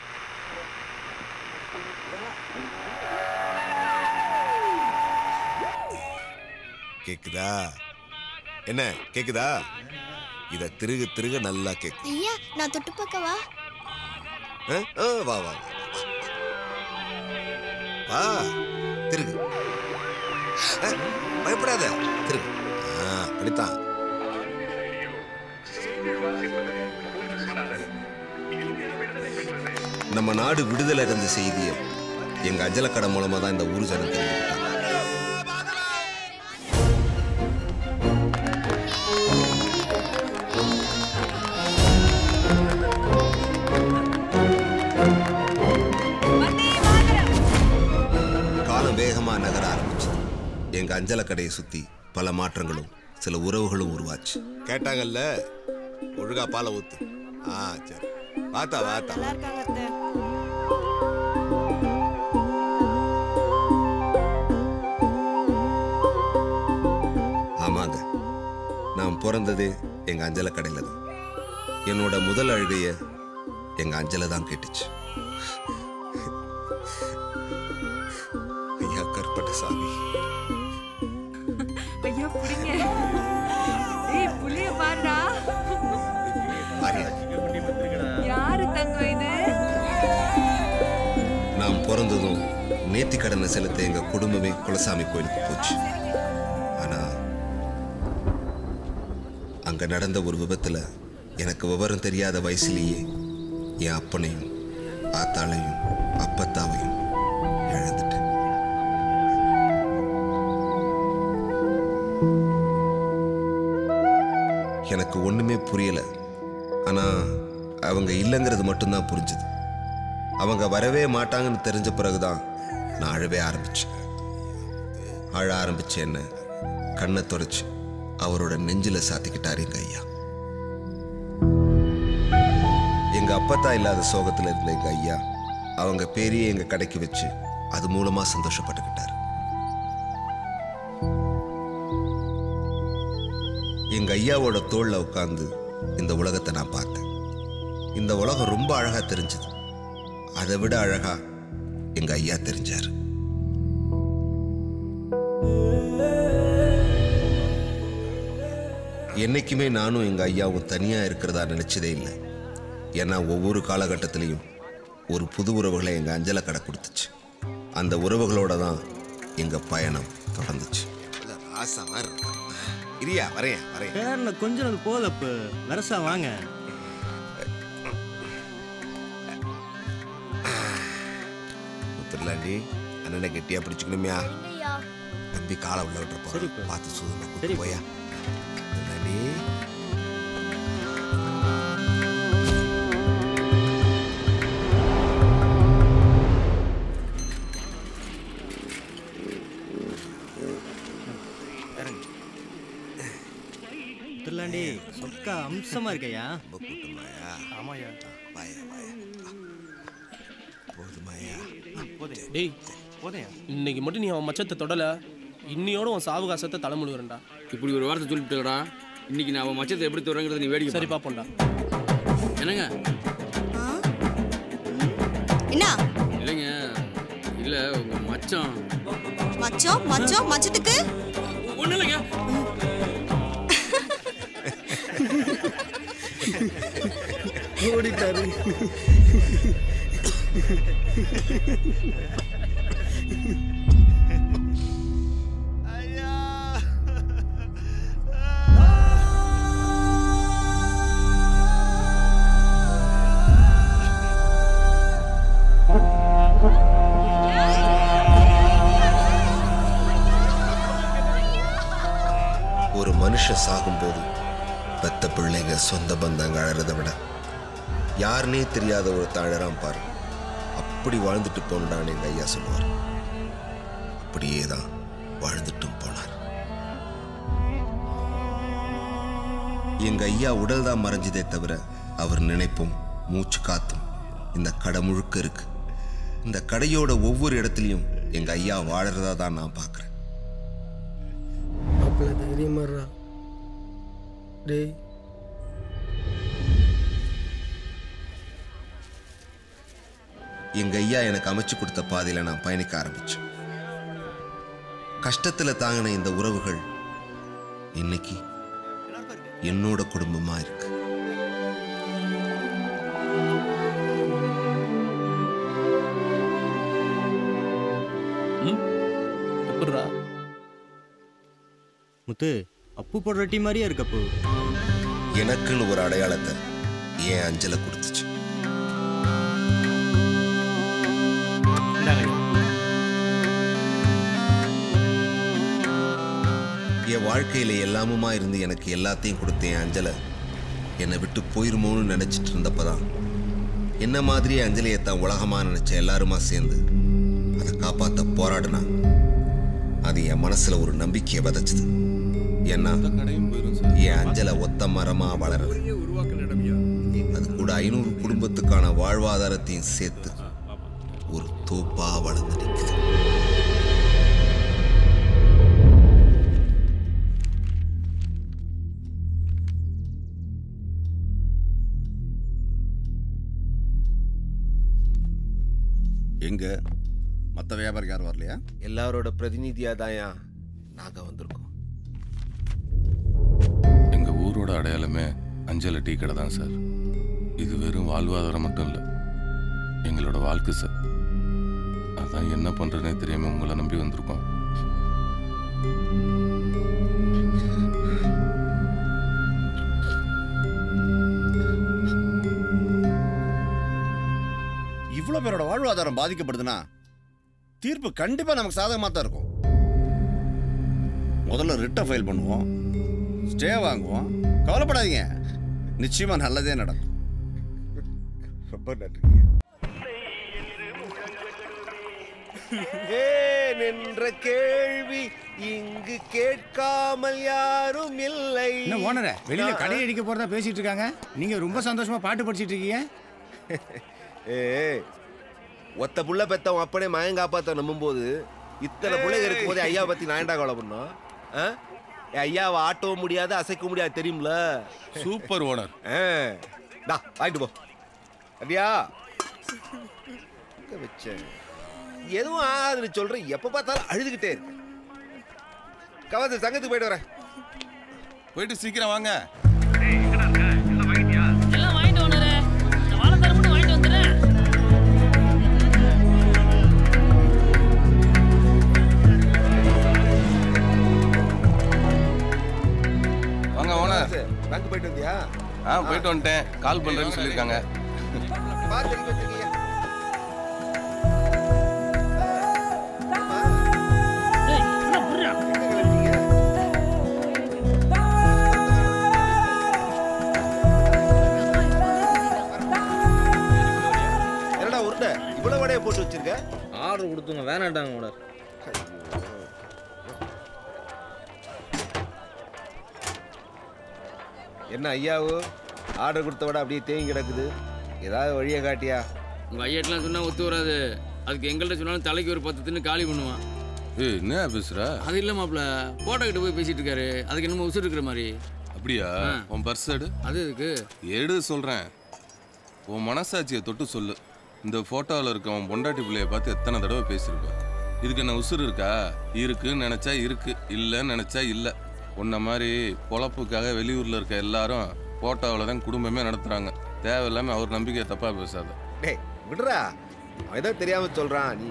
கேக்குதா என்ன கேக்குதா இத திருக திருக நல்லா கேக்கு ஐயா நான் தொட்டு பார்க்கவா ஆ? ஆ, வா வா வா. வா திருகு ஆ, பயப்படாத திருகு ஆ, அப்படித்தான் நம்ம நாடு விடுதலை அடைந்த செய்தியை எங்க அஞ்சலக்கடை மூலமா தான் இந்த ஊர் ஜனம் தெரிஞ்சுக்கிட்டாங்க காலம் வேகமா நகர ஆரம்பிச்சது எங்க அஞ்சல கடையை சுத்தி பல மாற்றங்களும் சில உறவுகளும் உருவாச்சு கேட்டாங்கல்ல ஒழுங்கா பாலை ஊத்து ஆ சரி வாத்தா வாத்தா ஆமாங்க நான் பிறந்ததே எங்க அஞ்சல கடையில தான் என்னோட முதல் அழுகைய எங்க அஞ்சல தான் கேட்டுச்சு ஐயா கற்பட்ட சாமி ஐயா புடிங்க ஏய் புளிய பாருடா ஆரியா யாரு தங்கம் இது நான் பிறந்ததும் நேத்தி கடனை செலுத்த எங்க குடும்பமே குலசாமி கோயிலுக்கு போச்சு ஆனா அங்க நடந்த ஒரு விபத்துல எனக்கு விவரம் தெரியாத வயசுலேயே என் அப்பனையும் ஆத்தாளையும் அப்பத்தாவையும் இழந்துட்டேன் எனக்கு ஒண்ணுமே புரியல ஆனா அவங்க இல்லைங்கிறது மட்டும்தான் புரிஞ்சுது அவங்க வரவே மாட்டாங்கன்னு தெரிஞ்ச பிறகுதான் நான் அழவே ஆரம்பிச்சேன் அழ ஆரம்பிச்ச என்ன கண்ணை தொடச்சு அவரோட நெஞ்சில சாத்திக்கிட்டாரு எங்க ஐயா எங்க அப்பத்தா இல்லாத சோகத்துல இருந்த எங்க ஐயா அவங்க பேரையே எங்க கடைக்கு வச்சு அது மூலமா சந்தோஷப்பட்டுக்கிட்டாரு எங்க ஐயாவோட தோல்ல உட்கார்ந்து இந்த உலகத்தை நான் பார்த்தேன் இந்த உலகம் ரொம்ப அழகா தெரிஞ்சது அதை விட அழகா எங்க ஐயா தெரிஞ்சாரு என்னைக்குமே நானும் எங்க ஐயாவும் தனியா இருக்கிறதா நினைச்சதே இல்லை ஏன்னா ஒவ்வொரு காலகட்டத்திலையும் ஒரு புது உறவுகளை எங்க அஞ்சல கடை கொடுத்துச்சு அந்த உறவுகளோட தான் எங்க பயணம் தொடர்ந்துச்சு ராசமா இருக்கு இரியா வரையா வரையா பேர்ல கொஞ்ச நாள் போதப்பு வரசா வாங்க முத்துலாண்டி அண்ணனை கெட்டியா பிடிச்சுக்கணுமியா தம்பி காலை உள்ள விட்டு போறோம் பார்த்து சூதனை கூட்டு போயா முத்துலாண்டி பார்க்கலாண்டி சொக்கா அம்சமா இருக்கையா ஆமாயா வாயா வாயா போதுமாயா டேய் இன்னைக்கு மட்டும் நீ அவன் மச்சத்தை தொடல இன்னியோட உன் சாவகாசத்தை தலைமுழுகிறேன்டா இப்படி ஒரு வார்த்தை சொல்லிட்டுடா இன்னைக்கு நான் அவன் மச்சத்தை எப்படி தொடங்குறது நீ வேடிக்கை சரி பாப்போம்டா என்னங்க என்ன இல்லைங்க இல்ல உங்க மச்சான் மச்சம் மச்சம் மச்சத்துக்கு ஒண்ணு இல்லைங்க ஓடிட்டாரு ஒரு மனுஷன் சாகும்போது பெத்த பிள்ளைங்க சொந்த பந்தங்க அழறதை விட யாருனே தெரியாத ஒரு தழறான் பாரு அப்படி வாழ்ந்துட்டு போனடான்னு எங்க ஐயா சொல்லுவார் அப்படியே தான் வாழ்ந்துட்டும் போனார் எங்க ஐயா உடல் தான் மறைஞ்சதே தவிர அவர் நினைப்பும் மூச்சு காத்தும் இந்த கடை முழுக்க இருக்கு இந்த கடையோட ஒவ்வொரு இடத்துலையும் எங்க ஐயா வாழறதா தான் நான் பார்க்கறேன் மாப்பிள்ள தைரியமா இருடா. டேய் எங்க ஐயா எனக்கு அமைச்சு கொடுத்த பாதையில நான் பயணிக்க ஆரம்பிச்சேன் கஷ்டத்துல தாங்கின இந்த உறவுகள் இன்னைக்கு என்னோட குடும்பமா இருக்கு எப்படிடா முத்து அப்பு போடுற டீ மாதிரியே இருக்கு அப்பு எனக்குன்னு ஒரு அடையாளத்தை என் அஞ்சலை கொடுத்துச்சு என் வாழ்க்கையில எல்லாமுமா இருந்து எனக்கு எல்லாத்தையும் கொடுத்த என் அஞ்சலை என்னை விட்டு போயிருமோன்னு நினைச்சிட்டு இருந்தப்பதான் என்ன மாதிரியே அஞ்சலியை தான் உலகமா நினைச்ச எல்லாருமா சேர்ந்து அதை காப்பாத்த போராடினா அது என் மனசுல ஒரு நம்பிக்கையை விதைச்சது ஏன்னா என் அஞ்சலை ஒத்த மரமா வளரல அது கூட ஐநூறு குடும்பத்துக்கான வாழ்வாதாரத்தையும் சேர்த்து ஒரு தோப்பா வளர்ந்து நிற்குது எங்க மற்ற வியாபாரிக்கு யாரும் வரலையா எல்லாரோட பிரதிநிதியா தாயா நாங்க வந்திருக்கோம் எங்க ஊரோட அடையாளமே அஞ்சல டீ கடை தான் சார் இது வெறும் வாழ்வாதாரம் மட்டும் இல்லை எங்களோட வாழ்க்கை சார் அதான் என்ன பண்றதுனே தெரியாம உங்களை நம்பி வந்திருக்கோம் இவ்வளோ பேரோட வாழ்வாதாரம் பாதிக்கப்படுதுன்னா தீர்ப்பு கண்டிப்பா நமக்கு சாதகமாக தான் இருக்கும் முதல்ல ரிட்டை ஃபைல் பண்ணுவோம் ஸ்டே வாங்குவோம் கவலைப்படாதீங்க நிச்சயமா நல்லதே நடக்கும் ரொம்ப நன்றி ஏன் என்ற கேள்வி இங்கு கேட்காமல் யாரும் இல்லை என்ன ஓனரே வெளியில கடை அடிக்க போறதா பேசிட்டு இருக்காங்க நீங்க ரொம்ப சந்தோஷமா பாட்டு படிச்சிட்டு இருக்கீங்க ஏய் ஒத்த புள்ள பெத்தவன் அப்பனே மகன் காப்பாத்த நம்பும்போது இத்தனை பிள்ளைங்க இருக்கும்போது ஐயா பத்தி நான் ஏன்டா கவலை பண்ணோம் ஆ? என் ஐயாவை ஆட்டவும் முடியாது அசைக்க முடியாது தெரியும்ல சூப்பர் ஓனர் டா வாங்கிட்டு போ அப்படியா எங்க வச்சேன் எதுவும் ஆகாதுன்னு சொல்றேன் எப்ப பார்த்தாலும் அழுதுகிட்டே இருக்கு கவாது சங்கத்துக்கு போயிட்டு வரேன் போயிட்டு சீக்கிரம் வாங்க எல்லாம் வாங்கிட்டு ஓனரே இந்த வாழைத்தாரம் மட்டும் வாங்கிட்டு வந்துடுறேன் வாங்க ஓனர் பேங்க் போயிட்டு வந்தியா ஆ போயிட்டு வந்துட்டேன் கால் பண்றேன்னு சொல்லியிருக்காங்க பார்த்து தெரிஞ்சு வச்சிருக்கீங்க என்னடா உருண்டை இவ்வளவு வடையை போட்டு வச்சிருக்க ஆர்டர் கொடுத்துங்க வேணாட்டாங்க ஓனர் என்ன ஐயாவு ஆர்டர் கொடுத்த விட அப்படியே தேங்கி கிடக்குது ஏதாவது வழியை காட்டியா உங்க ஐயாட்டெல்லாம் சொன்னா ஒத்து வராது அதுக்கு எங்கள்கிட்ட சொன்னாலும் தலைக்கு ஒரு பத்து தின்னு காலி பண்ணுவான் ஏய் என்ன பேசுற அது இல்ல மாப்ள போட்டோ கிட்ட போய் பேசிட்டு இருக்காரு அதுக்கு என்னமோ உசுறு இருக்கிற மாதிரி அப்படியா உன் பர்ஸ் எடு அது இருக்கு எடு சொல்றேன் உன் மனசாட்சியை தொட்டு சொல்லு இந்த போட்டோவில் இருக்க உன் பொண்டாட்டி பிள்ளைய பார்த்து எத்தனை தடவை பேசியிருப்ப இதுக்கு என்ன உசுறு இருக்கா இருக்குன்னு நினைச்சா இருக்கு இல்லைன்னு நினைச்சா இல்லை உன்ன மாதிரி பொழப்புக்காக வெளியூர்ல இருக்க எல்லாரும் போட்டோவில் தான் குடும்பமே நடத்துறாங்க தேவையில்லாம அவர் நம்பிக்கையை தப்பா பேசாத டேய் விடுறா அவன் ஏதோ தெரியாம சொல்றான் நீ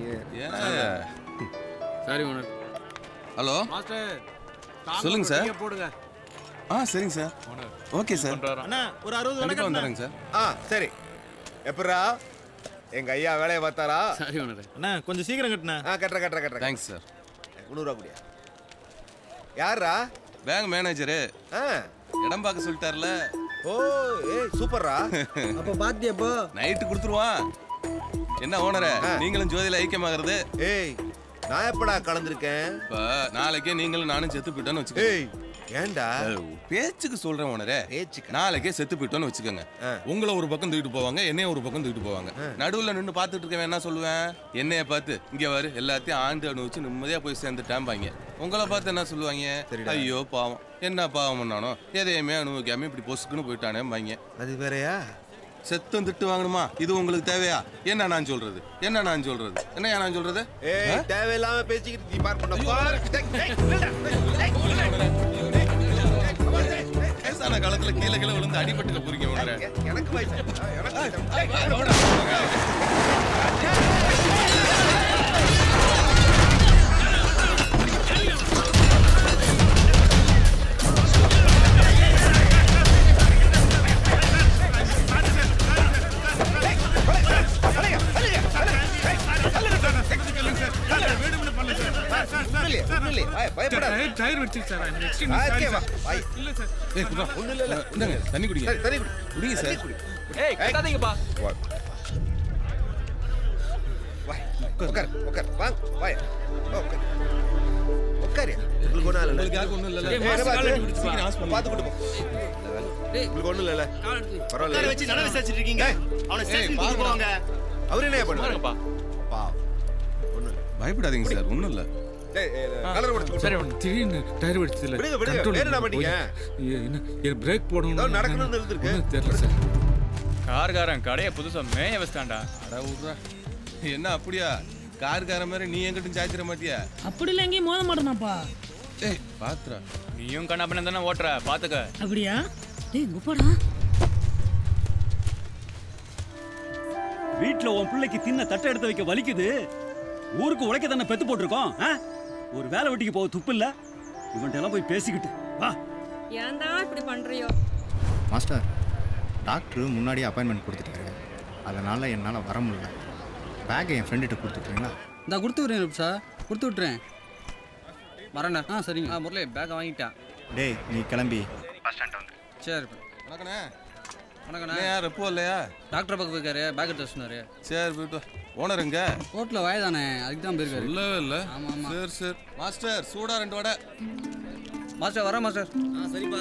சாரி ஓனர் ஹலோ மாஸ்டர் சொல்லுங்க சார். போடுங்க ஆ சரிங்க சார் ஓகே சார் அண்ணா ஒரு அறுபது கண்டிப்பா வணக்கம் வந்துடுறேங்க சார் ஆ சரி எப்படா எங்க ஐயா வேலையை பார்த்தாரா சாரி ஓனர் அண்ணா கொஞ்சம் சீக்கிரம் கட்டுண்ணா ஆ கட்டுற கட்டுற கட்டுற தேங்க்ஸ் சார் முந்நூறுவா குடியா யாரா பேங்க் மேனேஜரு ஆ இடம் பார்க்க சொல்லிட்டார்ல ஓ ஏய் சூப்பர்ரா அப்ப பாத்தியப்போ நைட்டு கொடுத்துருவான் என்ன ஓனர நீங்களும் ஜோதியில ஐக்கியமாகிறது ஏய் நான் எப்படா கலந்துருக்கேன் இப்ப நாளைக்கே நீங்களும் நானும் செத்து போயிட்டோன்னு வச்சுக்கோங்க ஏய் ஏன்டா பேச்சுக்கு சொல்றேன் ஓனரே நாளைக்கே செத்து போயிட்டோன்னு வச்சுக்கோங்க உங்களை ஒரு பக்கம் தூக்கிட்டு போவாங்க என்னைய ஒரு பக்கம் தூக்கிட்டு போவாங்க நடுவுல நின்னு பார்த்துட்டு இருக்கவன் என்ன சொல்லுவேன் என்னைய பார்த்து இங்க வரு எல்லாத்தையும் ஆண்டு அனுபவிச்சு நிம்மதியா போய் சேர்ந்துட்டாம்பாங்க உங்களை பார்த்து என்ன சொல்லுவாங்க ஐயோ பாவம் என்ன பாவம் பண்ணானோ எதையுமே அனுபவிக்காம இப்படி பொசுக்குன்னு போயிட்டானேம்பாங்க அது வேறயா செத்தம் திட்டு வாங்கணுமா இது உங்களுக்கு தேவையா என்ன நான் சொல்றது என்ன நான் சொல்றது என்ன நான் சொல்றது ஏய் தேவையில்லாம பேசிக்கிட்டு நீ பார் பண்ண பார் வயசான காலத்துல கீழே கீழே விழுந்து அடிபட்டுக்க போறீங்க உடனே எனக்கு வயசு எனக்கு டயர் வெடிச்சு சார் ஓகே வா வாய் இல்ல சார் ஏய் குப்பா ஒண்ணு இல்ல இல்ல இந்தாங்க தண்ணி குடிங்க சரி, தண்ணி குடி குடிங்க சார் ஏய் கட்டாதீங்கப்பா வா. வாய் உட்கார் உட்கார் வாங்க வாய் உட்கார் உட்காரு உங்களுக்கு ஒன்றும் இல்லை உங்களுக்கு யாருக்கும் ஒண்ணும் இல்லைல்ல? ஏய், மாஸ்க் பார்த்து, காலை எடுத்து விட்டு சீக்கிரம் ஹாஸ்பிட்டல் பார்த்து கூட்டு போ உங்களுக்கு ஒன்றும் இல்லைல்ல பரவாயில்ல உட்கார வச்சு நட விசாரிச்சுட்டு இருக்கீங்க அவனை ஏய், ஸ்டேஷன் பாருங்க. கூட்டு போவாங்க அவர் என்ன பண்ணுவாரு பாருங்கப்பா பாவம் பயப்படாதீங்க சார் ஒண்ணும் இல்ல டேய் கலர் கொடுத்து சரி திடீர்னு டயர் வெடிச்சதுல விடுங்க, விடுங்க. control வேற என்ன இல்லாம பண்ணீங்க? போய், ஏ, என்ன ஏ, பிரேக் போடணும் ஏதோ நடக்கணும்னு இருந்திருக்கு. ஒண்ணும் தெரியல சார் கார்காரன் கடையை புதுசா மேய வச்சிட்டான்டா அட விட்றா என்ன அப்படியா கார்கார மாதிரி நீ எங்கிட்டும் சாய்ச்சிட மாட்டியா அப்படிலாம் எங்கேயும் மோத மாட்டேனாப்பா ஏய் பாத்துறா நீயும் கண்ணா பண்ண தானே ஓட்டுற பாத்துக்க அப்படியா டேய் குப்பாடா வீட்ல உன் பிள்ளைக்கு தின்ன தட்டை எடுத்து வைக்க வலிக்குது ஊருக்கு உழைக்க தானே பெத்து போட்டிருக்கோம் ஆ? ஒரு வேலை வெட்டிக்கு போக துப்பு இல்ல இவன்ட்ட எல்லாம் போய் பேசிக்கிட்டு வா ஏன்டா இப்படி பண்றியோ மாஸ்டர் டாக்டர் முன்னாடியே அப்பாயின்மெண்ட் கொடுத்துட்டாரு அதனால் என்னால் வர முடியல பேக்கை என் ஃப்ரெண்டுகிட்ட கொடுத்துட்றீங்களா இந்த கொடுத்து விட்றேன் சார் கொடுத்து விட்றேன் வரேண்ணா ஆ சரிங்க ஆ முரளி பேக்கை வாங்கிட்டான் டேய் நீ கிளம்பி சரி வணக்கண்ணே வணக்கண்ணா என்ன யார் எப்போ இல்லையா டாக்டர் பக்கம் போயிருக்காரு பேக் எடுத்து சொன்னாரு சரி போயிட்டு ஓனர் எங்க ரோட்டில் வயதானே அதுக்கு தான் போயிருக்காரு சொல்லவே இல்ல ஆமாம் ஆமாம் சரி சரி மாஸ்டர் சூடா ரெண்டு வடை மாஸ்டர் வரேன் மாஸ்டர் ஆ சரிப்பா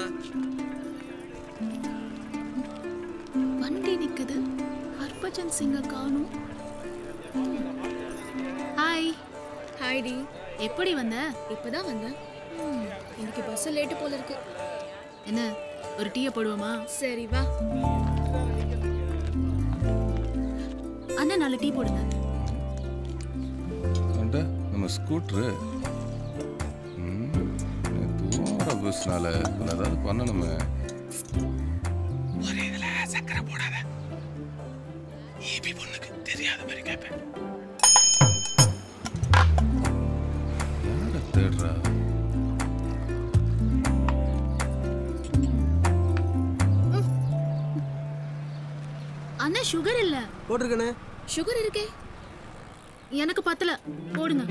வண்டி நிக்குது ஹர்பஜன் சிங்க காணும் ஹாய் ஹாய் டி எப்படி வந்த இப்பதான் வந்தேன் இன்னைக்கு பஸ் லேட்டு போல இருக்கு என்ன ஒரு டீயை போடுவோமா சரி வா அண்ணா நாலு டீ போடுங்க வந்துட்டு நம்ம ஸ்கூட்ரு போகிற பஸ்னால ஏதாவது பண்ணணுமே ஒரே இதுல சக்கரை போடாத ஈபி பொண்ணுக்கு தெரியாத மாதிரி கேட்பேன் யாரை தேடுறா அண்ணா சுகர் இல்ல போட்டிருக்கண்ணே சுகர் இருக்கே எனக்கு பத்தல போடுங்க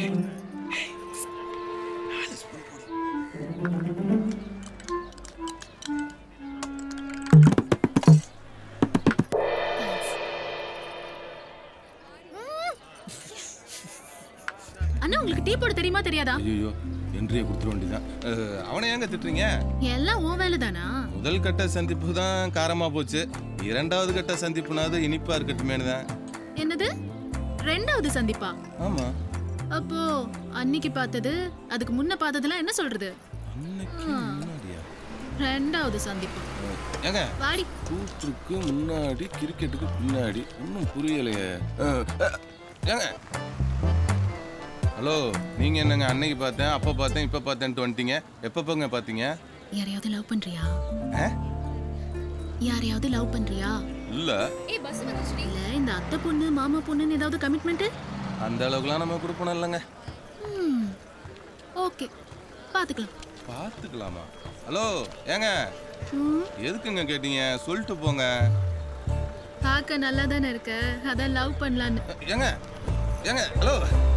அண்ணா உங்களுக்கு டீ போட தெரியுமா தெரியாதா ஐயோ என்றியை கொடுத்துட வேண்டியதான் அஹ், அவனை ஏங்க திட்டுறீங்க எல்லாம் உன் வேலை தானா முதல் கட்ட சந்திப்பு தான் காரமா போச்சு இரண்டாவது கட்ட சந்திப்புனாவது இனிப்பா இருக்கட்டுமேனு தான் என்னது ரெண்டாவது சந்திப்பா ஆமா அப்போ அன்னைக்கு பார்த்தது அதுக்கு முன்ன பார்த்ததெல்லாம் என்ன சொல்றது ஆ, ரெண்டாவது சந்திப்பா ஏங்க வாடி கூற்றுக்கு முன்னாடி கிரிக்கெட்டுக்கு பின்னாடி ஒன்றும் புரியலையே அஹ், அஹ், ஏங்க ஹலோ நீங்க என்னங்க அன்னைக்கு பார்த்தேன் அப்ப பார்த்தேன் இப்ப பார்த்தேன்ட்டு வந்துட்டீங்க எப்ப போங்க பார்த்தீங்க யாரையாவது லவ் பண்றியா ஆ? யாரையாவது லவ் பண்றியா இல்ல இல்ல இந்த அத்தை பொண்ணு மாமா பொண்ணுன்னு ஏதாவது கமிட்மெண்ட் அந்த அளவுக்குலாம் நம்ம கொடுப்போம் இல்லைங்க ஓகே பாத்துக்கலாம் பார்த்துக்கலாமா ஹலோ ஏங்க ம், எதுக்குங்க கேட்டீங்க சொல்லிட்டு போங்க பார்க்க நல்லா தானே இருக்க அதான் லவ் பண்ணலான்னு ஏங்க ஏங்க ஹலோ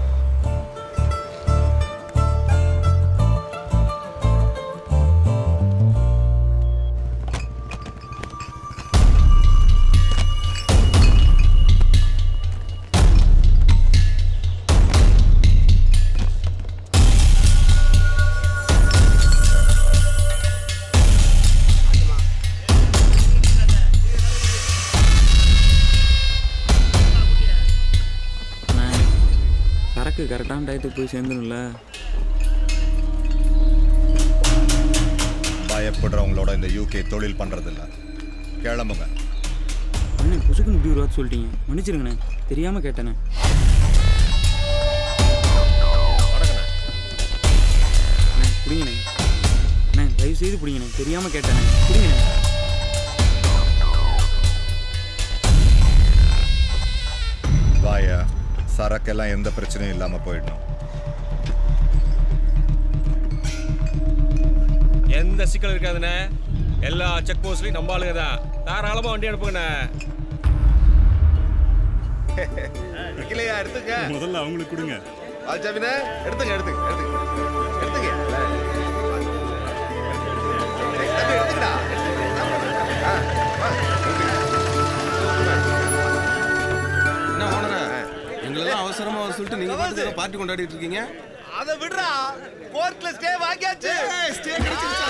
சரக்கு கரெக்டான டயத்துக்கு போய் சேர்ந்துணும்ல பயப்படுறவங்களோட இந்த யூகே தொழில் பண்றதில்ல கிளம்புங்க அண்ணே புசுக்குன்னு இப்படி ஒரு வார்த்தை சொல்லிட்டீங்க மன்னிச்சிருங்கண்ணே தெரியாம கேட்டேண்ணே அண்ணே பிடிங்கண்ணே அண்ணே தயவு செய்து பிடிங்கண்ணே தெரியாம கேட்டேண்ணே பிடிங்கண்ணே வாயா சரக்கெல்லாம் எந்த பிரச்சனையும் இல்லாம போயிடணும் எந்த சிக்கல் இருக்காதுண்ணே எல்லா செக் போஸ்ட்லையும் நம்ம ஆளுங்க தான் தாராளமாக வண்டி அனுப்புங்கண்ணே இல்லையா எடுத்துங்க முதல்ல அவங்களுக்கு கொடுங்க ஆச்சாமினே எடுத்துங்க எடுத்துங்க எடுத்துங்க எடுத்துங்க ஏய், தம்பி, எடுத்துக்கடா ஆ, வா, என்ன ஓனரா எங்களெல்லாம் அவசரமா வர சொல்லிட்டு நீங்க பாட்டுக்கு ஏதோ பார்ட்டி கொண்டாடிட்டு இருக்கீங்க அதை விடுறா கோர்ட்ல ஸ்டே வாங்கியாச்சு ஸ்டே கிடைச்சிருச்சா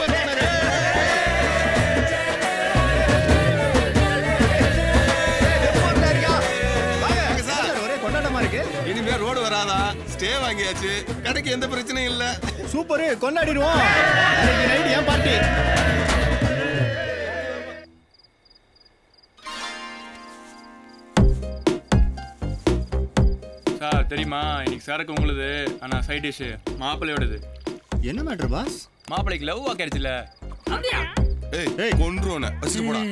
ஒரே கொண்டாட்டமா இருக்கு இனிமே ரோடு வராதா ஸ்டே வாங்கியாச்சு கடைக்கு எந்த பிரச்சனையும் இல்ல சூப்பர் கொண்டாடிடுவோம் இன்னைக்கு நைட் ஏன் பார்ட்டி சார் தெரியுமா இன்னைக்கு சரக்கு உங்களுது ஆனா சைட் டிஷ் மாப்பிள்ளையோடது என்ன மேட்ரு பாஸ் மாப்பிள்ளைக்கு லவ் வாக்கிடுச்சுல ஏய் கொன்றுவன வச்சுட்டு போடா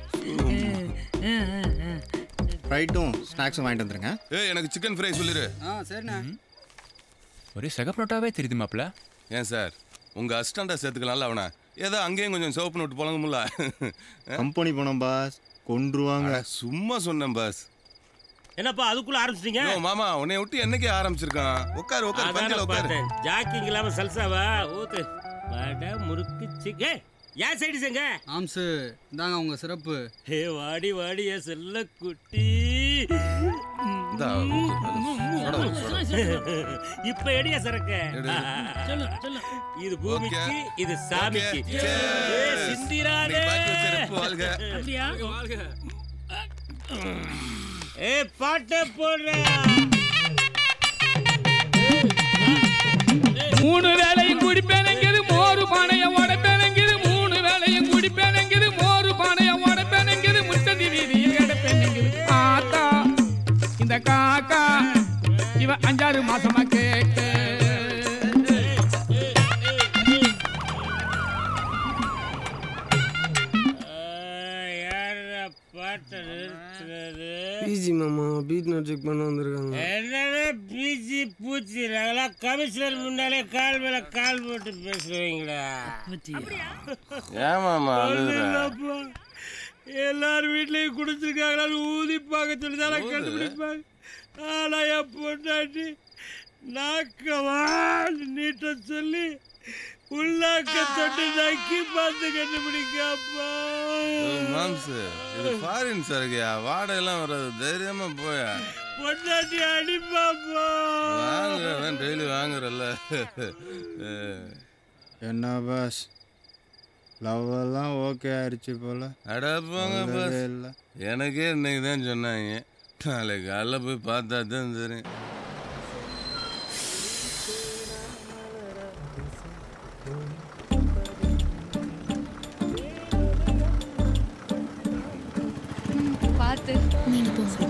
ஃப்ரைட்டும் ஸ்நாக்ஸும் வாங்கிட்டு வந்துருங்க ஏய் எனக்கு சிக்கன் ஃப்ரை சொல்லிரு ஆ சரிண்ணே ஒரே சகப்ரோட்டாவே தெரியுது மாப்பிள்ள ஏன் சார் உங்க அசிஸ்டண்டா சேர்த்துக்கலாம்ல அவனை ஏதோ அங்கேயும் கொஞ்சம் சோப்பு நோட்டு புழங்கும்ல கம்பெனி போனோம் பாஸ் கொன்றுவாங்க சும்மா சொன்னேன் பாஸ் என்னப்பா அதுக்குள்ள ஆரம்பிச்சிட்டீங்க யோ, மாமா உன்னை விட்டு என்னைக்கு ஆரம்பிச்சிருக்கான் உட்காரு உட்காரு அதானே பந்தில உட்காரு பார்த்தேன் ஜாக்கிங் இல்லாம சல்சாவா ஊத்து வடை முறுக்கு சிக் ஏ ஏன் சைடு செங்க ஆம்சு இந்தாங்க உங்க சிறப்பு ஏ வாடி வாடி ஏ செல்ல குட்டி இந்தா, சொட, சொட. இப்ப எடியா சரக்கு எடு. சொல்லு சொல்லு இது பூமிக்கு இது சாமிக்கு Okay. ஏ சிந்திராதே நீ பாக்கி வச்ச ரெப்பு வாழ்க. அப்படியா ஏ பாட்ட போடுற மூணு வேலையும் குடிப்பேனங்குது மோரு பானைய உடப்பேனங்குது மூணு வேலையும் குடிப்பேனங்குது மோரு பானைய உடப்பேனங்குது முத்தந்தி வீதியை கிடப்பேனங்குது ஆத்தா இந்த காக்கா இவ அஞ்சாறு மாசமா கேட்க பாட்ட நிறுத்துறது பிஜி மாமா பீட் நோட் செக் பண்ண வந்திருக்காங்க என்னடா பிஜி பூச்சி நாங்களாம் கமிஷனர் முன்னாலே கால் மேல கால் போட்டு பேசுவீங்களா ஏன் மாமா அழுகுற? இல்லப்பா. எல்லாரும் வீட்லயும் குடிச்சிருக்காங்களான்னு ஊதி பார்க்க சொல்லி தானே கண்டுபிடிப்பாங்க ஆனா என் பொண்டாட்டி நாக்கவா நீட்ட சொல்லி உள்ளாக்க தொட்டு நக்கி பார்த்து கண்டுபிடிக்காப்பா மாம்ஸ் இது ஃபாரின் சரக்குயா வாடகைலாம் வராது தைரியமா போயா பொண்டாட்டி அடிப்பாப்பா வாங்க டெய்லி வாங்குறல்ல என்ன பாஸ் லவ் எல்லாம் ஓகே ஆயிடுச்சு போல அட போங்க சொல்லவே பாஸ் இல்ல. எனக்கே இன்னைக்கு தான் சொன்னாங்க நாளைக்கு காலைல போய் பார்த்தா தான் தெரியும் பார்த்து நீங்க போங்க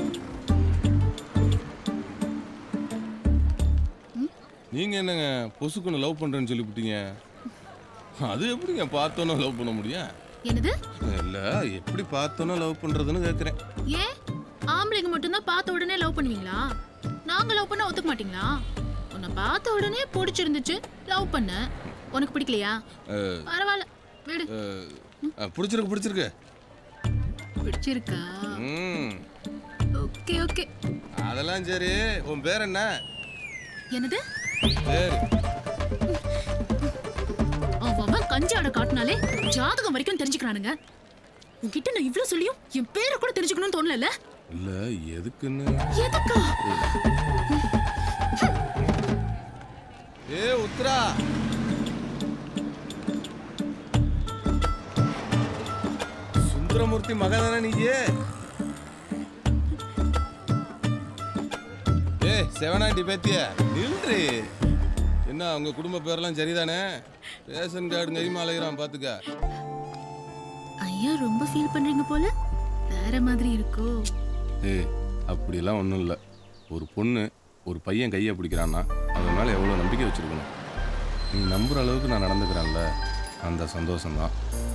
நீங்க என்னங்க பொசுக்குன்னு லவ் பண்றேன்னு சொல்லிவிட்டீங்க அது எப்படிங்க பார்த்தோன்னே லவ் பண்ண முடியும் என்னது இல்ல எப்படி பார்த்தோன்னே லவ் பண்றதுன்னு கேக்குறேன் ஏன் ஆம்பளைங்க மட்டும்தான் பார்த்த உடனே லவ் பண்ணுவீங்களா நாங்க லவ் பண்ண ஒத்துக்க மாட்டீங்களா உன்னை பார்த்த உடனே பிடிச்சிருந்துச்சு லவ் பண்ண உனக்கு பிடிக்கலையா அஹ், பரவாயில்ல விடு அஹ், அஹ், பிடிச்சிருக்கு பிடிச்சிருக்கு பிடிச்சிருக்கா ம் ஓகே ஓகே அதெல்லாம் சரி உன் பேர் என்ன என்னது பேர் அவன் கஞ்சாட காட்டினாலே ஜாதகம் வரைக்கும் தெரிஞ்சுக்கிறானுங்க உன்கிட்ட நான் இவ்ளோ சொல்லியும் என் பேரை கூட தெரிஞ்சுக்கணும்னு தோணல இல்ல எதுக்குன்னு எதுக்கா ஏ உத்ரா சுந்தரமூர்த்தி மகதான நீயே ஏ செவனாண்டி பேத்திய நில்றி என்ன உங்க குடும்ப பேர்லாம் சரிதானே ரேஷன் கார்டு கைமா அலைகிறான் பாத்துக்க ஐயா ரொம்ப ஃபீல் பண்றீங்க போல வேற மாதிரி இருக்கோ ஏய் அப்படியெல்லாம் ஒன்றும் இல்லை ஒரு பொண்ணு ஒரு பையன் கையை பிடிக்கிறான்னா அவன் மேலே எவ்வளோ நம்பிக்கை வச்சிருக்கணும் நீ நம்புற அளவுக்கு நான் நடந்துக்கிறேன்ல அந்த சந்தோஷம்தான்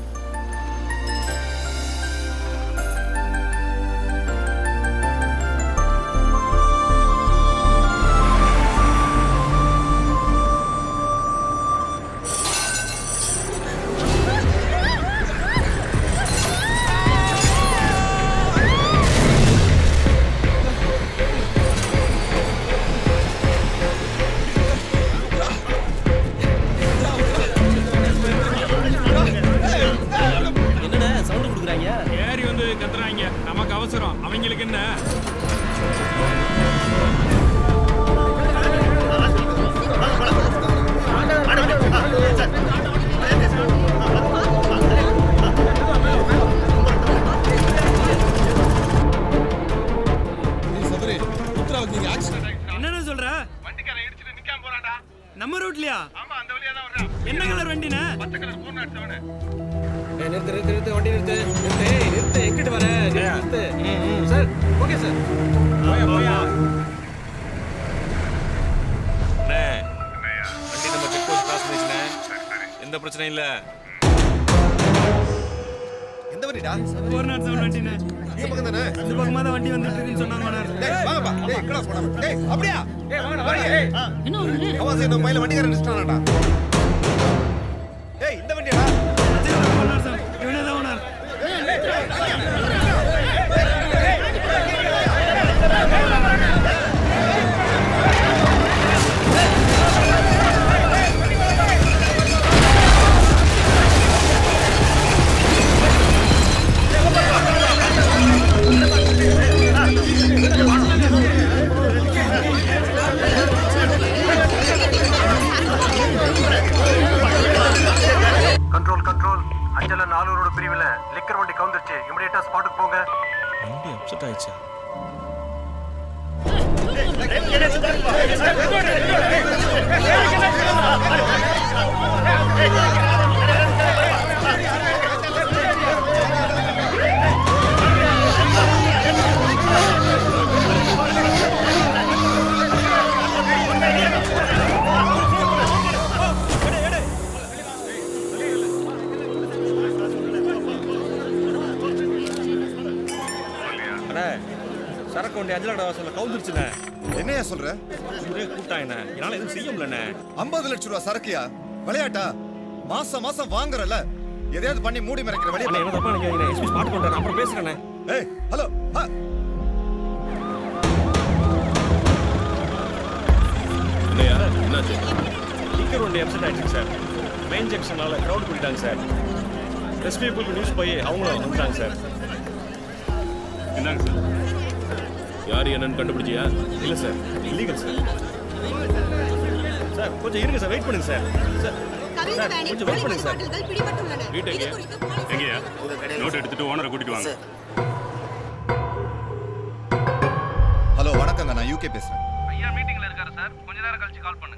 என்னண்ணே சவுண்ட் கொடுக்குறாங்க ஏறி வந்து கத்துறாங்க நமக்கு அவசரம் அவங்களுக்கு என்ன ஏய் சபரி உத்ராவுக்கு நீங்க ஆக்சிடென்ட் என்னன்னு சொல்ற நம்ம ரூட்லயா என்ன கலர் வண்டினே ஏய், நிறுத்து நிறுத்து நிறுத்து வண்டி நிறுத்து நிறுத்து ஏய், நிறுத்து எங்கிட்டு வர நிறுத்து சார் ஓகே சார் போயா போயா அண்ணே வண்டி நம்ம செக் போஸ்ட் கிராஸ் பண்ணிச்சுனே எந்த பிரச்சனையும் இல்ல எந்த வண்டிடா ஃபோர் நாட் செவன் வண்டினே இந்த பக்கம் தானே இந்த பக்கமா தான் வண்டி வந்துட்டு இருக்குன்னு சொன்னாங்க owner. டேய் வாங்கப்பா டேய் எங்கடா போடா டேய் அப்படியா ஏய் வாங்கடா வாடி, வாடி ஏய். என்ன ஒரு அவன் இந்த மயில வண்டிக்காரன் நிறுத்தானடா டேய் இந்த வண்டியாடா owner sir. இவனே தான் owner. கண்ட்ரோல் கண்ட்ரோல் அஞ்சல நாலூரோட பிரிவில் லிக்கர் வண்டி கவுந்துருச்சு இமிடியேட்டா ஸ்பாட்டுக்கு போங்க வண்டி அப்செட் ஆயிடுச்சா அண்ணே சரக்கு வண்டி அஞ்சல் கடை வாசல்ல கவுந்துருச்சுண்ணே என்னையா சொல்ற ஒரே கூட்டாயிண்ணே என்னால எதுவும் செய்ய முடியலண்ணே ஐம்பது லட்சம் ரூபா சரக்கியா விளையாட்டா மாசம் மாசம் வாங்குறல எதையாவது பண்ணி மூடி மறைக்கிற அண்ணே வழியா என்ன தப்பா நினைக்காதீங்க எஸ்பி ஸ்பாட் கொண்டு அப்புறம் பேசுறேண்ணே ஏய் ஹலோ இல்லையா என்னாச்சு லிக்கர் வண்டி அப்செட் ஆயிடுச்சு சார் மெயின் ஜங்ஷனால க்ரௌட் கூட்டிட்டாங்க சார் எஸ்பி பீப்புள் நியூஸ் போய் அவங்களும் வந்துட்டாங்க சார் என்னங்க சார் யார் என்னன்னு கண்டுபிடிச்சியா இல்லை சார் இல்லீகல் சார் சார் கொஞ்சம் இருங்க சார் வெயிட் பண்ணுங்க சார் சார் சார் கொஞ்சம் வெயிட் பண்ணுங்க சார் வீட்டு எங்கேயா எங்கேயா நோட் எடுத்துட்டு ஓனரை கூட்டிட்டு வாங்க ஹலோ வணக்கங்க நான் யூகே பேசுறேன் ஐயா மீட்டிங்ல இருக்காரு சார் கொஞ்ச நேரம் கழிச்சு கால் பண்ணுங்க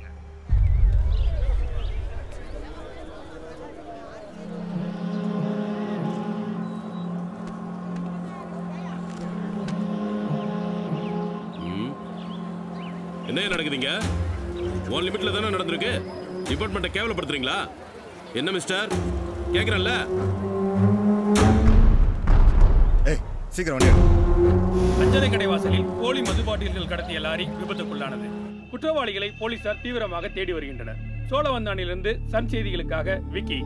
ம். என்ன நடக்குதுங்க ஒன் லிமிட்ல தானே நடந்திருக்கு டிபார்ட்மெண்ட்டை கேவலப்படுத்துறீங்களா என்ன மிஸ்டர் கேக்குறேன்ல ஏய் சீக்கிரம் வண்டி எடு. அஞ்சலை கடை வாசலில் போலி மது பாட்டில்கள் கடத்திய லாரி விபத்துக்குள்ளானது குற்றவாளிகளை போலீசார் தீவிரமாக தேடி வருகின்றனர் சோழவந்தானிலிருந்து சன் செய்திகளுக்காக விக்கி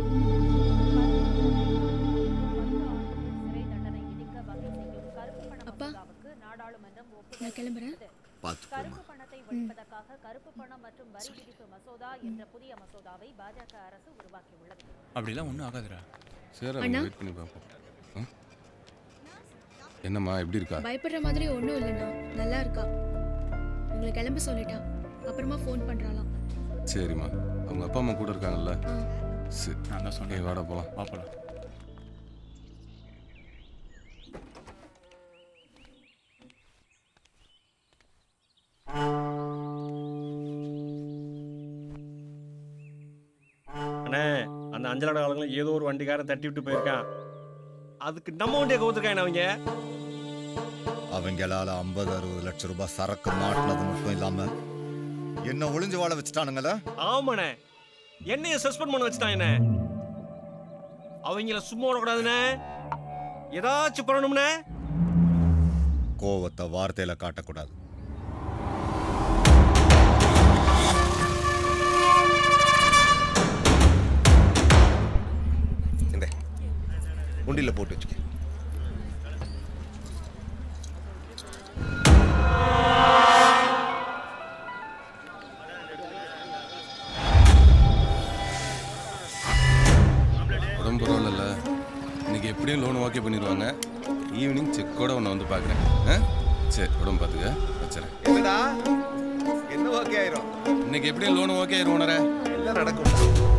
அப்பா நான் கிளம்புறேன் பார்த்து போமா பணத்தை ஒழிப்பதற்காக கருப்பு பணம் மற்றும் வரி விதிப்பு மசோதா என்ற புதிய மசோதாவை பாஜக அரசு உருவாக்கியுள்ளது அப்படிலாம் ஒன்றும் ஆகாதுடா சரி அண்ணா. வெயிட் பண்ணி பார்ப்போம் ஆ? என்னம்மா எப்படி இருக்கா பயப்படுற மாதிரி ஒன்றும் இல்லைண்ணா நல்லா இருக்கா உங்களை கிளம்ப சொல்லிட்டா அப்புறமா ஃபோன் பண்ணுறாளாம் சரிம்மா அவங்க அப்பா அம்மா கூட இருக்காங்கல்ல சரி நான் தான் சொன்னேன் ஏய், வாடா போலாம் பாப்பலாம் அண்ணே அந்த அஞ்சலோட ஆளுங்களும் ஏதோ ஒரு வண்டிக்காரன் தட்டி விட்டு போயிருக்கான் அதுக்கு நம்ம வண்டியை கவுத்துருக்காங்க அவங்க அவங்களால ஐம்பது அறுபது லட்சம் ரூபாய் சரக்கு மாட்டினது மட்டும் இல்லாம என்ன ஒளிஞ்சு வாழ வச்சுட்டானுங்களா ஆமாண்ணே என்னைய சஸ்பெண்ட் பண்ண வச்சுட்டான் என்ன அவங்கள சும்மா விடக்கூடாதுண்ணே ஏதாச்சும் பண்ணணும்னே கோவத்தை வார்த்தையில காட்டக்கூடாது இந்த உண்டியில் போட்டு வச்சுக்க உடம்பு பரவாயில்ல இன்னைக்கு எப்படியும் லோன் ஓகே பண்ணிடுவாங்க ஈவினிங் செக்கோட உன்னை வந்து பார்க்குறேன் ஆ சரி உடம்பு பார்த்துக்க வச்சுறேன் என்னடா என்ன ஓகே ஆயிரும் இன்னைக்கு எப்படியும் லோன் ஓகே ஆயிரும் உணர எல்லாம் நடக்கும்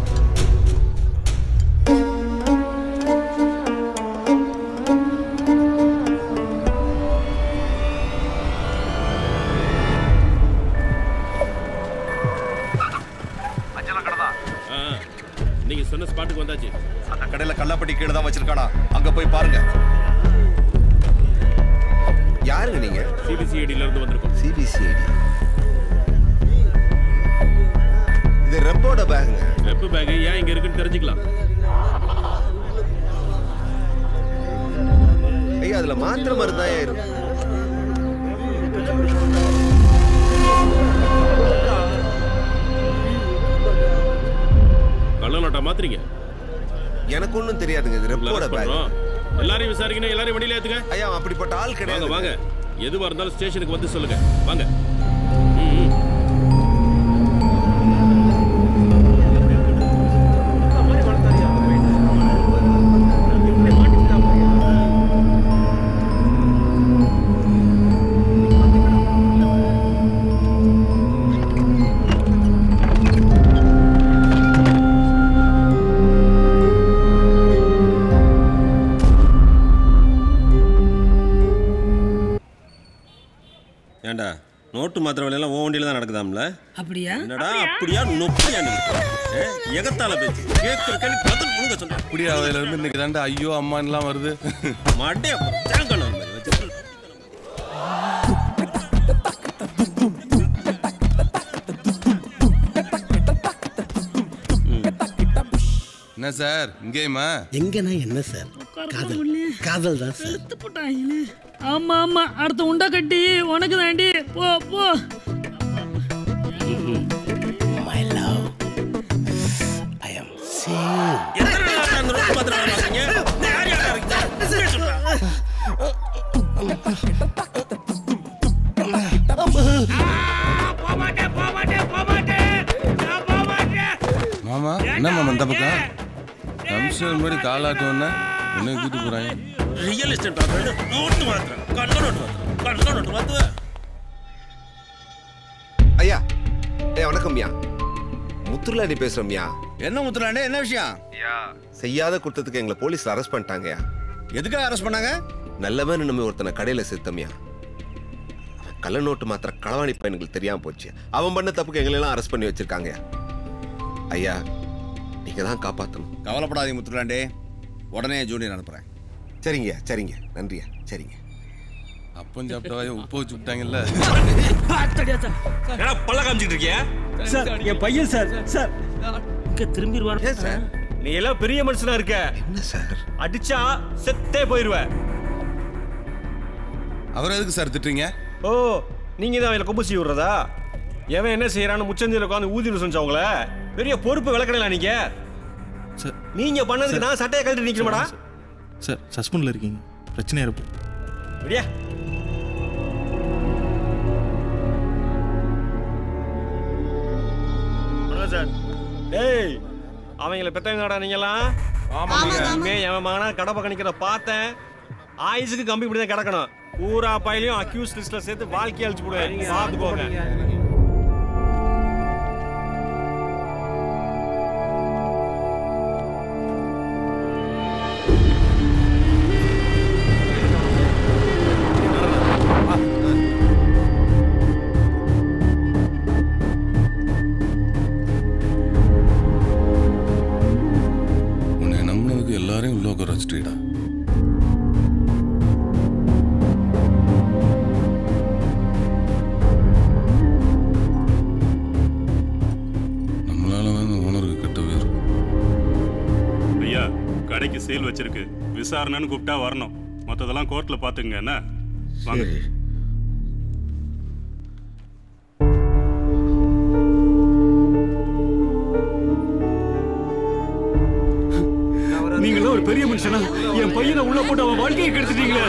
அஞ்சலா கடை தான் ஆ நீங்க சொன்ன ஸ்பாட்டுக்கு வந்தாச்சு அந்த கடையில கல்லாப்பட்டி கீழே தான் வச்சிருக்கானா அங்க போய் பாருங்க யாருங்க நீங்க சிபிசிஐடில இருந்து வந்திருக்கோம் சிபிசிஐடி இது ரெப்போட பேங்குங்க ரெப்பு பேக் ஏன் இங்க இருக்குன்னு தெரிஞ்சுக்கலாம் ஐயா அதுல மாத்திரை மருந்து தான் இருக்கும் கள்ள நோட்டா மாத்துறீங்க எனக்கு ஒன்றும் தெரியாதுங்க இது ரெப்போட arrest பேங்க் பண்றோம். எல்லாரையும் விசாரிக்கணும் எல்லாரையும் வண்டியில ஏத்துங்க ஐயா அவன் அப்படிப்பட்ட ஆள் வாங்க கிடையாது வாங்க எதுவா இருந்தாலும் ஸ்டேஷனுக்கு வந்து சொல்லுங்க வாங்க ம், ம். ஏண்டா நோட்டு மாத்திர வேலையெல்லாம் ஓ வண்டியில தான் நடக்குதாம்ல அப்படியா என்னடா அப்படியா நொப்பியா நீ ஏ, எகத்தால பேச்சு கேட்கிற கேள்வி பதில் முழுங்க சொல்ற இப்படி அதுல இருந்து இன்னைக்கு தாண்டா ஐயோ அம்மான்லாம் வருது மாட்டே தேங்கணும் மாதிரி வச்சு என்ன சார் இங்கேயுமா எங்கன்னா என்ன சார் காதல் காதல் தான் சார் செத்து போட்டாங்களே ஆமா ஆமா அடுத்த உண்டா கட்டி உனக்கு தாண்டி போ போ my love I am save எத்தனை நாள் அந்த நோட்டு மாத்திர வேலை பார்க்கறீங்க யார் யாரா இருக்கீங்க போமாட்டேன் போமாட்டேன் போமாட்டேன் நான் போமாட்டேன் மாமா என்ன மாமா இந்த பக்கம் கமிஷன் மாதிரி காலாட்டுவோன்னா உன்னை கூட்டு போறாங்க ரியல் எஸ்டேட் பார்க்கறது நோட்டு மாத்திரம் கள்ள நோட்டு மாத்திரம் கள்ள நோட்டு மாத்துவேன் ஐயா ஏ வணக்கம்யா முத்துலாண்டி பேசுறோம்யா என்ன முத்துலாண்டே என்ன விஷயம் செய்யாத குற்றத்துக்கு எங்களை போலீஸ்ல அரெஸ்ட் பண்ணிட்டாங்கயா எதுக்காக அரெஸ்ட் பண்ணாங்க நல்லவன் நம்ம ஒருத்தனை கடையில சேர்த்தோம்யா கள்ள நோட்டு மாத்திர களவாணி பையனுங்களுக்கு தெரியாம போச்சு அவன் பண்ண தப்புக்கு எங்களை எல்லாம் அரெஸ்ட் பண்ணி வச்சிருக்காங்க ஐயா நீங்க தான் காப்பாத்தணும் கவலைப்படாதீங்க முத்துலாண்டே உடனே ஜூனியர் அனுப்புறேன் சரிங்க சரிங்க நன்றியா சரிங்க அப்பம் சாப்பிட்டவாய உப்பு வச்சு விட்டாங்கல்ல ஏன்னா பல்ல காமிச்சிட்டு இருக்கியா சார் என் பையன் சார் சார் இங்க திரும்பிடுவார் சார் நீ எல்லாம் பெரிய மனுஷனா இருக்க என்ன சார் அடிச்சா செத்தே போயிருவ அவர் எதுக்கு சார் திட்டுறீங்க ஓ நீங்க தான் அவங்கள கொம்பு செய்ய விடுறதா எவன் என்ன செய்யறான்னு முச்சந்தியில் உட்காந்து ஊதினு சொன்னவங்கள பெரிய பொறுப்பு விளக்கணலாம் நீங்க சார் நீங்க பண்ணதுக்கு நான் சட்டையை கழட்டி நிக்கணுமாடா சார் சஸ்பெண்டில் இருக்கீங்க பிரச்சனையாக இருக்கும் விடியா சார் டேய் அவங்கள பெத்தவங்கடா நீங்கலாம் இனிமே எவன் மகனா கடை பக்கம் நிக்கிறத பார்த்தேன் ஆயுசுக்கு கம்பி இப்படி தான் கிடக்கணும் பூரா பையிலையும் அக்யூஸ் லிஸ்ட்ல சேர்த்து வாழ்க்கையை அழிச்சு போடுவேன் பார்த்துக்கோங்க உன்னை நம்பினதுக்கு எல்லாரையும் உள்ள உட்கார வச்சுட்டீடா நம்மளால தான் இந்த ஓனருக்கு கெட்ட பேர் ஐயா கடைக்கு சேல் வச்சிருக்கு விசாரணைன்னு கூப்பிட்டா வரணும் மற்றதெல்லாம் கோர்ட்ல பாத்துங்க என்ன வாங்க நீங்களும் ஒரு பெரிய மனுஷனா என் பையனை உள்ள போட்டு அவன் வாழ்க்கையை கெடுத்துட்டீங்களே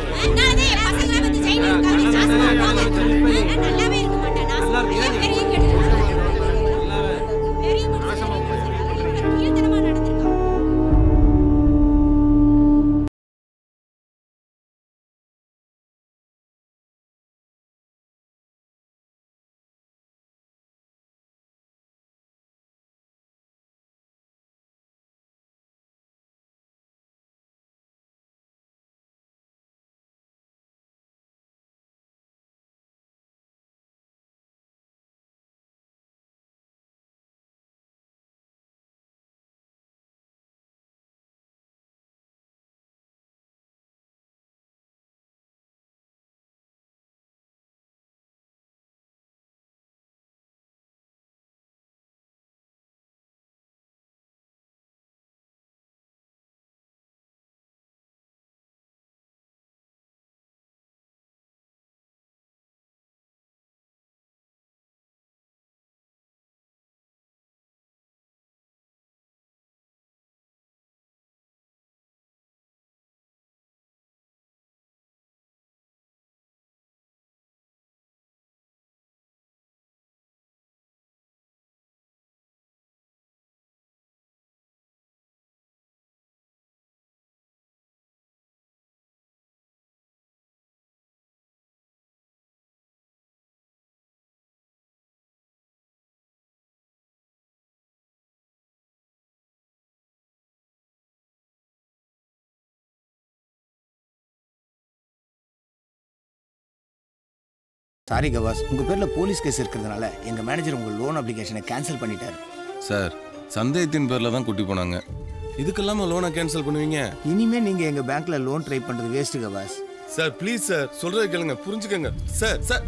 சாரி கவாஸ் உங்க பேர்ல போலீஸ் கேஸ் இருக்கிறதுனால எங்க மேனேஜர் உங்க லோன் அப்ளிகேஷனை கேன்சல் பண்ணிட்டாரு சார் சந்தேகத்தின் பேர்ல தான் கூட்டி போனாங்க இதுக்கெல்லாம லோனை கேன்சல் பண்ணுவீங்க இனிமே நீங்க எங்க பேங்க்ல லோன் ட்ரை பண்றது வேஸ்ட் கவாஸ் சார் ப்ளீஸ் சார் சொல்றதை கேளுங்க புரிஞ்சுக்கங்க சார் சார்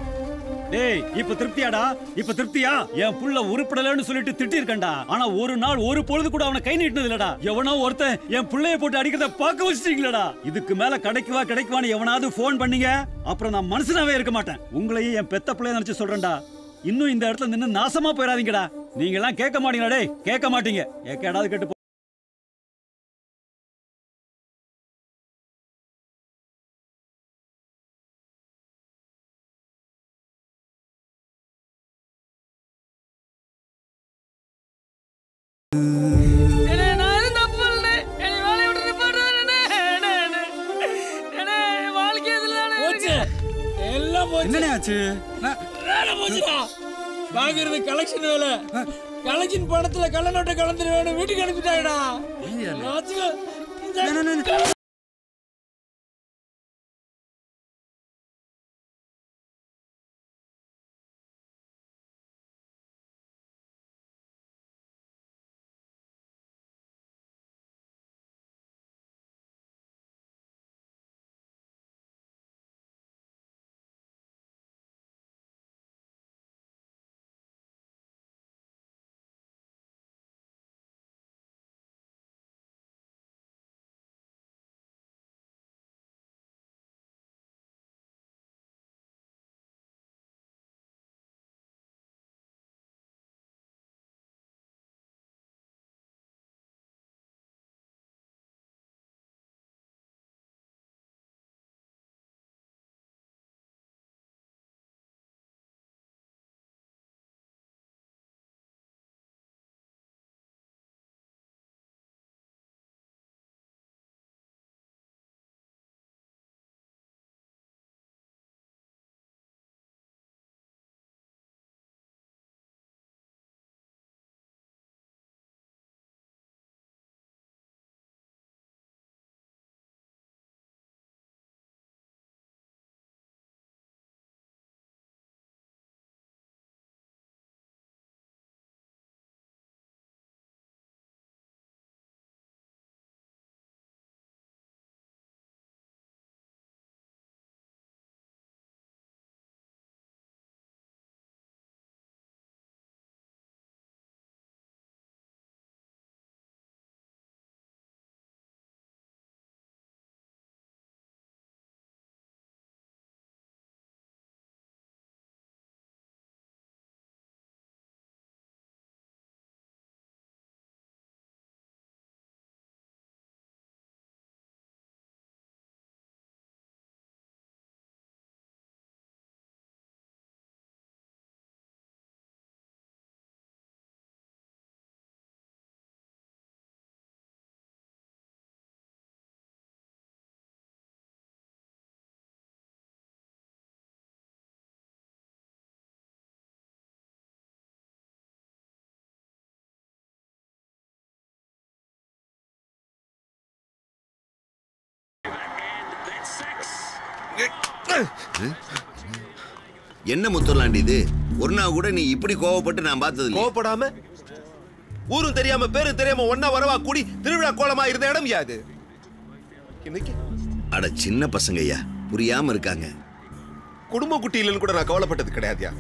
டேய் இப்ப திருப்தியாடா இப்ப திருப்தியா என் புள்ள உருப்படலன்னு சொல்லிட்டு திட்டிருக்கேன்டா ஆனா ஒரு நாள் ஒரு பொழுது கூட அவனை கை நீட்டினது இல்லடா எவனோ ஒருத்தன் என் புள்ளைய போட்டு அடிக்கிறத பார்க்க வச்சிட்டீங்களடா இதுக்கு மேல கிடைக்குவா கிடைக்குவான்னு எவனாவது ஃபோன் பண்ணீங்க அப்புறம் நான் மனுஷனாவே இருக்க மாட்டேன் உங்களையும் என் பெத்த பிள்ளைய நினைச்சு சொல்றேன்டா இன்னும் இந்த இடத்துல நின்னு நாசமா போயிடாதீங்கடா நீங்க எல்லாம் கேட்க மாட்டீங்களா டேய் கேட்க மாட்டீங்க ஏக்கேடாவது கேட்டு என்னண்ணே ஆச்சு வேலை போச்சுடா வாங்குறது கலெக்ஷன் வேலை கலெக்ஷன் பணத்துல கள்ள நோட்டை கலந்துரு வேணும் வீட்டுக்கு அனுப்பிட்டாங்கடா ராஜுக்கு இந்த என்ன முத்துலாண்டி இது ஒரு நாள் கூட நீ இப்படி கோவப்பட்டு நான் பார்த்தது கோவப்படாம ஊரும் தெரியாம பேரும் தெரியாம ஒன்னா வரவா கூடி திருவிழா கோலமா இருந்த இடம் யாது இன்னைக்கு அட சின்ன பசங்க ஐயா புரியாம இருக்காங்க குடும்ப குட்டி இல்லைன்னு கூட நான் கவலைப்பட்டது கிடையாதுயா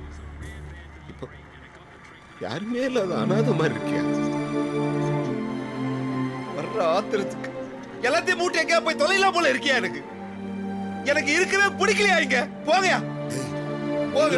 இப்போ யாருமே இல்லாத அனாத மாதிரி இருக்கியா வர்ற ஆத்திரத்துக்கு எல்லாத்தையும் மூட்டை எங்கேயா போய் தொலைலாம் போல இருக்கியா எனக்கு எனக்கு இருக்கவே பிடிக்கலையா இங்க போங்கயா போங்க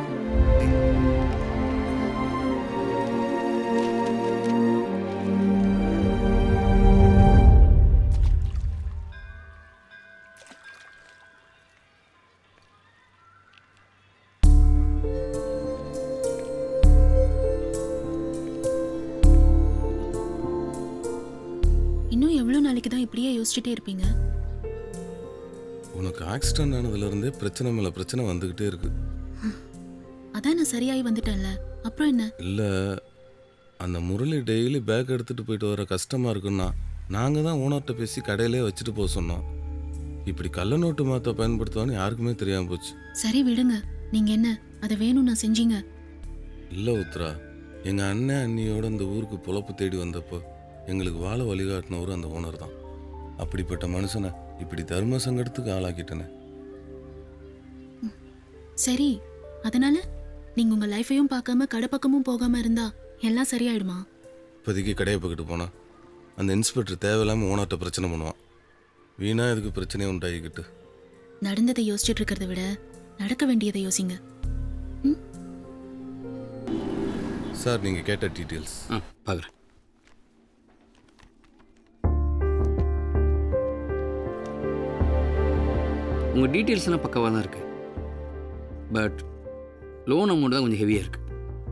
இன்னும் எவ்வளோ நாளைக்கு தான் இப்படியே யோசிச்சுட்டே இருப்பீங்க உனக்கு ஆக்சிடென்ட் ஆனதுலேருந்தே பிரச்சனை மேலே பிரச்சனை வந்துக்கிட்டே இருக்கு அதான் நான் சரியாகி வந்துட்டேன்ல அப்புறம் என்ன இல்லை அந்த முரளி டெய்லி பேக் எடுத்துகிட்டு போயிட்டு வர கஷ்டமாக இருக்குன்னா நாங்கள் தான் ஓனர்கிட்ட பேசி கடையிலே வச்சுட்டு போக சொன்னோம் இப்படி கள்ள நோட்டு மாற்ற பயன்படுத்துவான்னு யாருக்குமே தெரியாமல் போச்சு சரி விடுங்க நீங்க என்ன அதை வேணும் நான் செஞ்சீங்க இல்லை உத்ரா எங்கள் அண்ணன் அண்ணியோட இந்த ஊருக்கு பொழப்பு தேடி வந்தப்போ எங்களுக்கு வாழ வழிகாட்டினவரும் அந்த ஓனர் தான் அப்படிப்பட்ட மனுஷனை இப்படி தர்ம சங்கடத்துக்கு ஆளாக்கிட்டேனே சரி அதனால நீங்க உங்க லைஃபையும் பார்க்காம கடை பக்கமும் போகாம இருந்தா எல்லாம் சரியாயிடுமா இப்போதைக்கு கடையை பக்கிட்டு போனா அந்த இன்ஸ்பெக்டர் தேவையில்லாமல் ஓனர்கிட்ட பிரச்சனை பண்ணுவான் வீணா இதுக்கு பிரச்சனையை உண்டாகிக்கிட்டு நடந்ததை யோசிச்சுட்டு இருக்கிறத விட நடக்க வேண்டியதை யோசிங்க சார் நீங்கள் கேட்ட டீட்டெயில்ஸ் ஆ பார்க்குறேன் உங்கள் டீட்டெயில்ஸ்லாம் பக்கவாக தான் இருக்குது பட் லோன் அமௌண்ட் தான் கொஞ்சம் ஹெவியாக இருக்குது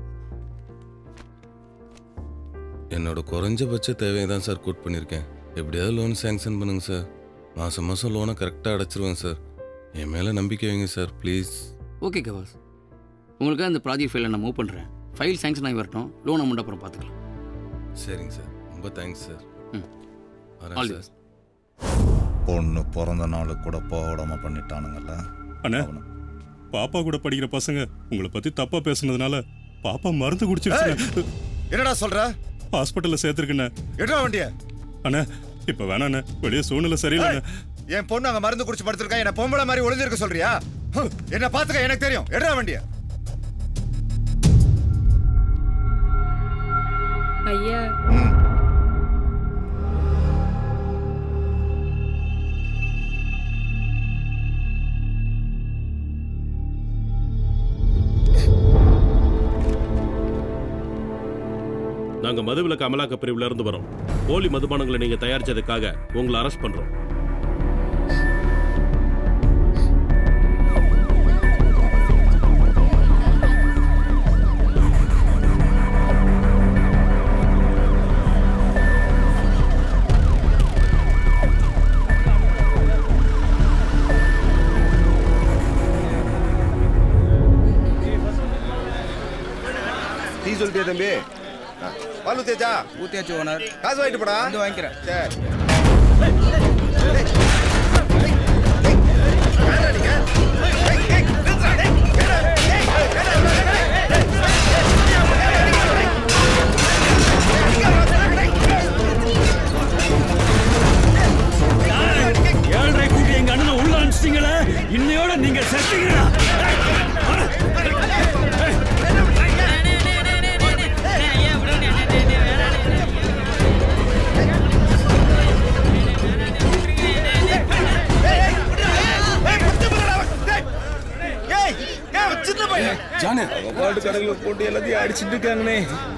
என்னோட குறைஞ்சபட்ச தேவையை தான் சார் கோட் பண்ணியிருக்கேன் எப்படியாவது லோன் சேங்ஷன் பண்ணுங்க சார் மாதம் மாதம் லோனை கரெக்டாக அடைச்சிருவேன் சார் என் மேலே நம்பிக்கை வைங்க சார் ப்ளீஸ் ஓகே கவாஸ் உங்களுக்காக இந்த ப்ராஜெக்ட் ஃபைலை நான் மூவ் பண்ணுறேன் ஃபைல் சேங்ஷன் ஆகி வரட்டும் லோன் அமௌண்ட் அப்புறம் பார்த்துக்கலாம் சரிங்க சார் ரொம்ப தேங்க்ஸ் சார் ம். வரேன் All the சார் பொண்ணு பிறந்த நாள் கூட போக விடாம பண்ணிட்டானுங்கல்ல அண்ணா பாப்பா கூட படிக்கிற பசங்க உங்களை பத்தி தப்பா பேசுனதுனால பாப்பா மருந்து குடிச்சிருச்சு என்னடா சொல்ற ஹாஸ்பிட்டல்ல சேர்த்துருக்குண்ணே எடுறா வண்டிய அண்ணா இப்ப வேணாண்ணே வெளியே சூழ்நிலை சரியில்லைண்ணே என் பொண்ணு அங்க மருந்து குடிச்சு படுத்திருக்கா என்ன பொம்பளை மாதிரி ஒளிஞ்சிருக்க சொல்றியா ஹ், என்ன பாத்துக்க எனக்கு தெரியும் எடுறா வண்டிய ஐயா நாங்க மதுவிலக்கு அமலாக்க பிரிவுல இருந்து வரோம் போலி மதுபானங்களை நீங்க தயாரிச்சதுக்காக உங்களை அரெஸ்ட் பண்றோம் டீ சொல்லிட்டே தம்பி ஆ, பால் ஊத்தியாச்சா ஊத்தியாச்சு ஓனர் காசு வாங்கிட்டு போடா வந்து வாங்கிக்கிறேன் சரி ஏழரை கூட்டி எங்க அண்ணனை உள்ள அனுப்பிச்சிட்டீங்களே இன்னையோட நீங்க செத்தீங்களா ஏய் ஏய் சின்ன பையன் ஜானு பாட்டு கடையில் போட்டு எல்லாத்தையும் அடிச்சிட்டு இருக்காங்கண்ணே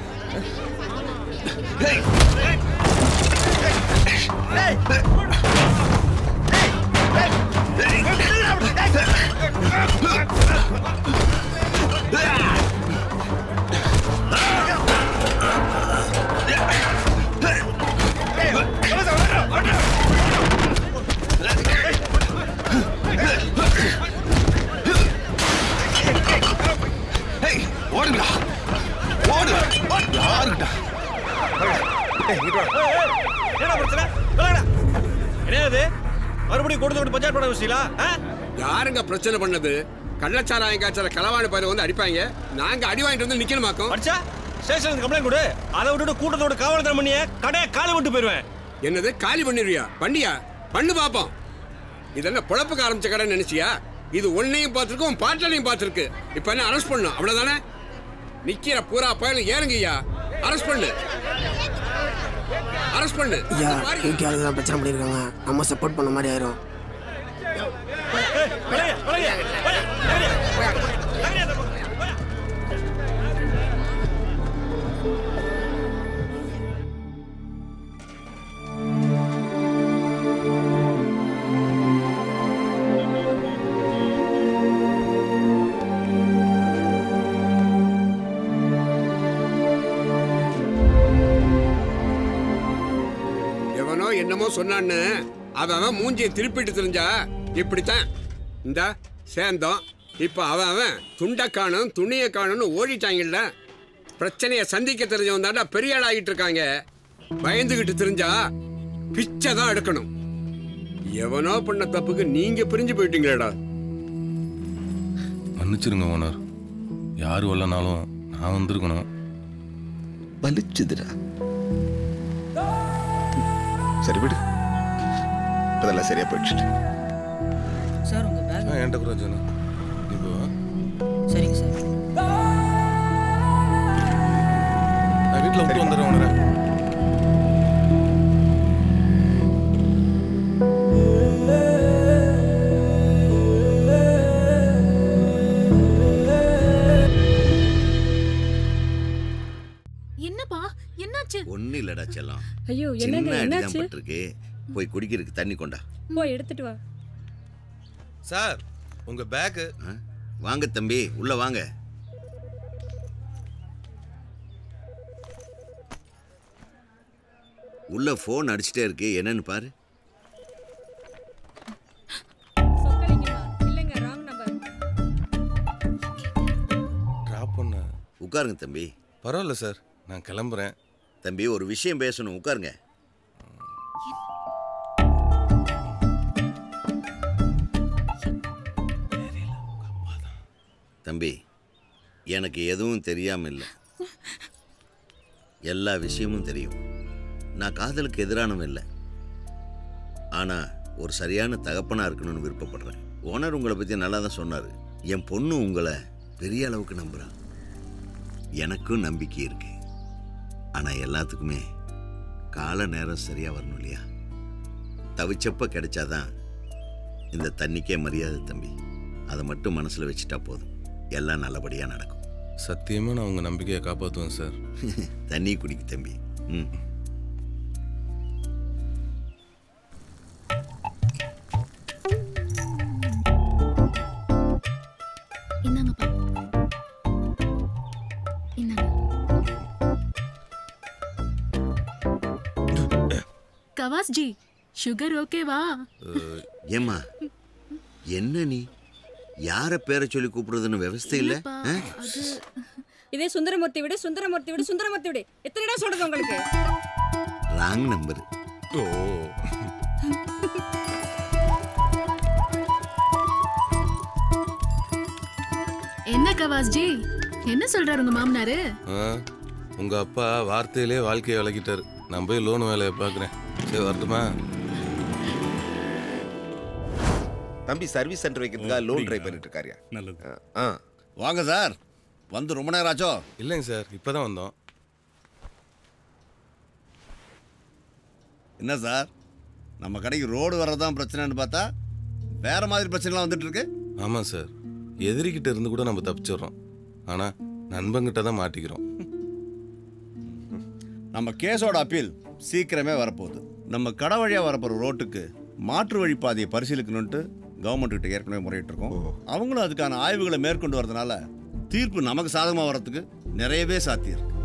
ஓடுங்கடா ஓடு யாருக்கிட்ட என்ன பிரச்சனை சொல்லுங்கடா என்னது மறுபடியும் கொடுத்து கொடுத்து பஞ்சாயத்து பண்ண வச்சிங்களா யாருங்க பிரச்சனை பண்ணது கள்ளச்சாராயம் காய்ச்சல களவாணி பயிர வந்து அடிப்பாங்க நாங்க அடி வாங்கிட்டு வந்து நிக்கணுமாக்கும் அடிச்சா ஸ்டேஷனுக்கு கம்ப்ளைண்ட் கொடு அதை விட்டுட்டு கூட்டத்தோட காவல் தரம் பண்ணிய கடையை காலி விட்டு போயிருவேன் என்னது காலி பண்ணிடுவியா பண்ணியா பண்ணு பாப்போம் இதெல்லாம் பொழப்புக்கு ஆரம்பிச்ச கடை நினைச்சியா இது ஒன்னையும் பார்த்துருக்கு உன் பாட்டலையும் பார்த்துருக்கு இப்ப என்ன அரெஸ்ட் பண்ணும் அவ்வளவுதானே நிக்கிற பூரா பயலும் ஏறுங்கய்யா அரெஸ்ட் பண்ணு அரெஸ்ட் பண்ணு ஐயா யூகே ஆளுங்க தான் பிரச்சனை பண்ணியிருக்காங்க நம்ம சப்போர்ட் பண்ண மாதிரி ஆயிரும் எவனோ என்னமோ சொன்னான்னு அவன் அவன் மூஞ்சியை திருப்பிட்டு தெரிஞ்சா இப்படித்தான் இந்த சேர்ந்தோம் இப்ப அவன் அவன் துண்டை காணும் துணியை காணும்னு ஓடிட்டாங்கல்ல பிரச்சனையை சந்திக்க தெரிஞ்சவன் தாண்டா பெரிய ஆள் ஆகிட்டு இருக்காங்க பயந்துகிட்டு தெரிஞ்சா பிச்சை தான் எடுக்கணும் எவனோ பண்ண தப்புக்கு நீங்க பிரிஞ்சு போயிட்டீங்களேடா மன்னிச்சிருங்க ஓனர் யார் வரலனாலும் நான் வந்திருக்கணும் வலிச்சுதுடா சரி விடு அதெல்லாம் சரியா போயிடுச்சு சார் உங்க பேக் ஆ என்கிட்ட கூட ஜானு நீ போ சரிங்க சார் நான் வீட்டில் விட்டு வந்துடுறேன் ஓனரை என்னப்பா என்னாச்சு ஒன்றும் இல்லடா செல்லம் ஐயோ, என்னங்க, சின்ன அடிதான் என்னாச்சு? பட்டிருக்கு போய் குடிக்கிறதுக்கு தண்ணி கொண்டா போய் எடுத்துட்டு வா சார் உங்க பேக்கு வாங்க தம்பி உள்ள வாங்க உள்ள ஃபோன் அடிச்சிட்டே இருக்கு என்னன்னு பாரு சொக்கலிங்கம்மா உட்காருங்க தம்பி பரவாயில்ல சார் நான் கிளம்புறேன் தம்பி ஒரு விஷயம் பேசணும் உட்காருங்க தம்பி எனக்கு எதுவும் தெரியாம இல்லை எல்லா விஷயமும் தெரியும் நான் காதலுக்கு எதிரானவன் இல்லை ஆனா ஒரு சரியான தகப்பனா இருக்கணும்னு விருப்பப்படுறேன் ஓனர் உங்களை பத்தி நல்லா தான் சொன்னாரு என் பொண்ணு உங்களை பெரிய அளவுக்கு நம்புறா எனக்கும் நம்பிக்கை இருக்கு ஆனா எல்லாத்துக்குமே கால நேரம் சரியா வரணும் இல்லையா தவிச்சப்ப கிடைச்சாதான் இந்த தண்ணிக்கே மரியாதை தம்பி அதை மட்டும் மனசுல வச்சுட்டா போதும் எல்லாம் நல்லபடியா நடக்கும் சத்தியமா நான் உங்க நம்பிக்கையை காப்பாற்றுவேன் சார் தண்ணி குடிக்கு தம்பி ம் இந்தாங்கப்பா இந்தாங்க கவாஸ் ஜி சுகர் ஓகேவா அஹ், ஏம்மா என்ன நீ யார பேரை சொல்லி கூப்பிடுறதுன்னு விவஸ்தை இல்ல இல்லப்பா, ஆ? அது இதே சுந்தரமூர்த்தி விடு சுந்தரமூர்த்தி விடு சுந்தரமூர்த்தி விடு எத்தனை இடம் சொல்றது உங்களுக்கு ராங் நம்பர் ஓ என்ன கவாஸ் ஜி என்ன சொல்றாரு உங்க மாமனாரு ஆ, உங்க அப்பா வார்த்தையிலே வாழ்க்கையை விளக்கிட்டாரு நான் போய் லோன் வேலையை பார்க்குறேன் சரி வரட்டுமா தம்பி சர்வீஸ் சென்டர் வைக்கிறதுக்காக லோன் ட்ரை பண்ணிட்டு இருக்காருயா நல்லது ஆ வாங்க சார் வந்து ரொம்ப நேரம் ஆச்சோ இல்லைங்க சார் இப்பதான் வந்தோம் என்ன சார் நம்ம கடைக்கு ரோடு வர்றதான் பிரச்சனைன்னு பார்த்தா வேற மாதிரி பிரச்சனைலாம் வந்துட்டு இருக்கு ஆமாம் சார் எதிரிக்கிட்ட இருந்து கூட நம்ம தப்பிச்சிடுறோம் ஆனால் நண்பங்கிட்ட தான் மாட்டிக்கிறோம் நம்ம கேஸோட அப்பீல் சீக்கிரமே வரப்போகுது நம்ம கடை வழியாக வரப்போகிற ரோட்டுக்கு மாற்று வழி பாதையை பரிசீலிக்கணுன்ட்டு கவர்மெண்ட் கிட்ட ஏற்கனவே முறையிட்டு இருக்கோம் அவங்களும் அதுக்கான ஆய்வுகளை மேற்கொண்டு வரதுனால தீர்ப்பு நமக்கு சாதகமாக வர்றதுக்கு நிறையவே சாத்தியம் இருக்கு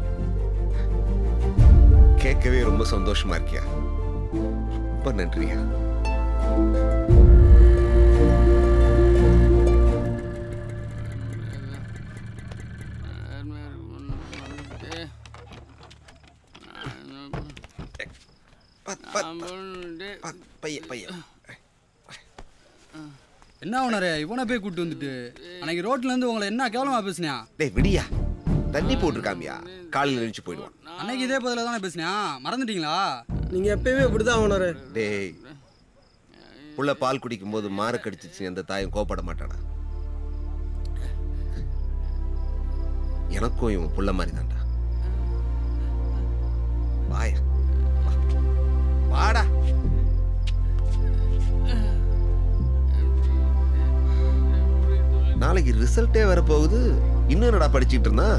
கேட்கவே ரொம்ப சந்தோஷமா இருக்கியா ரொம்ப நன்றியா பையன் பையன் என்ன ஓனரே இவனை போய் கூட்டு வந்துட்டு அன்னைக்கு ரோட்ல இருந்து உங்களை என்ன கேவலமா பேசுனியா டேய் விடியா தண்ணி போட்டிருக்காமியா காலையில் எழுந்து போயிடுவான் அன்னைக்கு இதே பதில தானே பேசுனியா மறந்துட்டீங்களா நீங்க எப்பயுமே இப்படிதான் ஓனரு டேய் புள்ள பால் குடிக்கும் போது மாறு கடிச்சிச்சு எந்த தாயும் கோப்பட மாட்டானா எனக்கும் இவன் புள்ள மாதிரி தான்டா வாயா வா. வாடா நாளைக்கு ரிசல்ட்டே வர போகுது இன்னும் என்னடா படிச்சுட்டு இருந்தா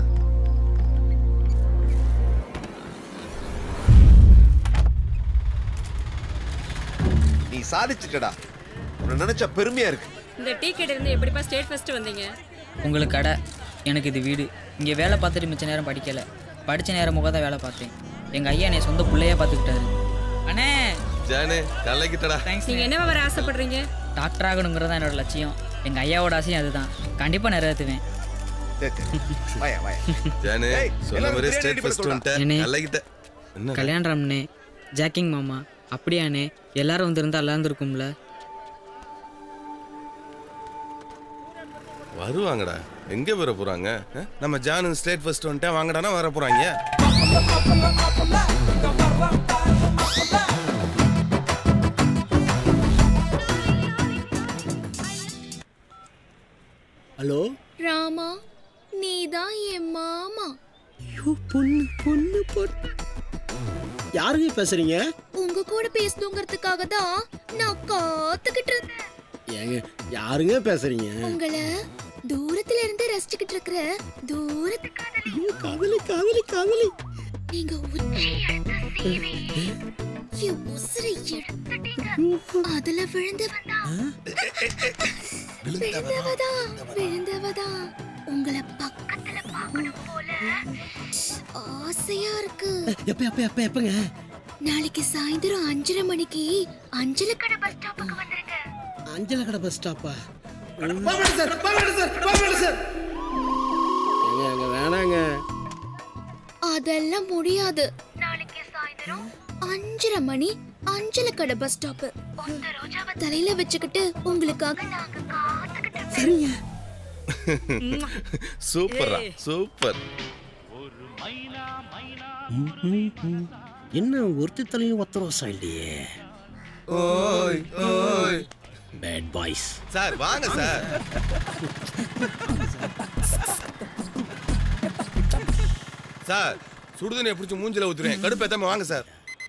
நீ சாதிச்சிட்டடா உன்னை நினைச்சா பெருமையா இருக்கு இந்த டீ கடை இருந்து எப்படிப்பா ஸ்டேட் ஃபர்ஸ்ட் வந்தீங்க உங்களுக்கு கடை எனக்கு இது வீடு இங்கே வேலை பார்த்துட்டு மிச்ச நேரம் படிக்கலை படித்த நேரம் முக தான் வேலை பார்த்தேன் எங்கள் ஐயா என்னை சொந்த பிள்ளையா பார்த்துக்கிட்டாரு அண்ணே ஜானே கலக்கிட்டடா நீங்க என்னவா வர ஆசைப்படுறீங்க டாக்டர் ஆகணுங்கிறது தான் என்னோட லட்சியம் எங்கள் ஐயாவோட ஆசையும் அதுதான் கண்டிப்பாக நிறைவேற்றுவேன் வாயா வாயா ஜானே ஏய், சொன்ன எல்லாரும் மாதிரி பிரியாணி ஸ்டேட் ready ஃபர்ஸ்ட் பண்ண வந்துட்டேன் என்னே? கலக்கிட்ட என்ன கல்யாணராம்ண்ணே ஜாக்கிங் மாமா அப்படியாண்ணே எல்லாரும் வந்திருந்தா நல்லா இருந்திருக்கும்ல வருவாங்கடா எங்க வர போறாங்க அஹ்? நம்ம ஜானு ஸ்டேட் ஃபர்ஸ்ட் வந்துட்டேன் வாங்கடானா வர போறாங்க ஹலோ ராமா நீதான் என் மாமா ஐயோ பொண்ணு பொண்ணு பொண்ணு யாருங்க பேசுறீங்க உங்க கூட பேசணுங்கிறதுக்காக தான் நான் காத்துக்கிட்டு இருந்தேன் ஏங்க யாருங்க பேசுறீங்க உங்களை தூரத்துல இருந்து ரசிச்சுக்கிட்டு இருக்கிற தூரத்துக்கான காதலி காதலி காதலி நீங்க உச்சி எடுத்த சீவி என் உசுரை எடுத்துட்டீங்க அதுல விழுந்தவதா விழுந்தவதா விழுந்தவதா உங்களை பக்கத்துல பார்க்கணும் போல ஆசையா இருக்கு எப்ப எப்ப எப்ப எப்பங்க நாளைக்கு சாயந்தரம் அஞ்சரை மணிக்கு அஞ்சல கடை பஸ் ஸ்டாப்புக்கு வந்துருங்க அஞ்சல கடை பஸ் ஸ்டாப்பா சார் சார் சார் ஏங்க வேணாங்க வேணாங்க அதெல்லாம் முடியாது நாளைக்கு சாயந்தரம் அஞ்சரை மணி அஞ்சலை கடை பஸ் ஸ்டாப் அந்த ரோஜாவை தலையில வச்சுக்கிட்டு உங்களுக்காக நாங்க காத்துக்கிட்டு சரிங்க சூப்பரா சூப்பர் என்ன ஒருத்தி தலையும் ஒத்த ரோசா இல்லையே ஓய் ஓய் பேட் பாய்ஸ் சார் வாங்க சார் சார் சுடுதண்ணியை பிடிச்சி மூஞ்சில ஊத்துறேன் கடுப்பேத்தாம வாங்க சார்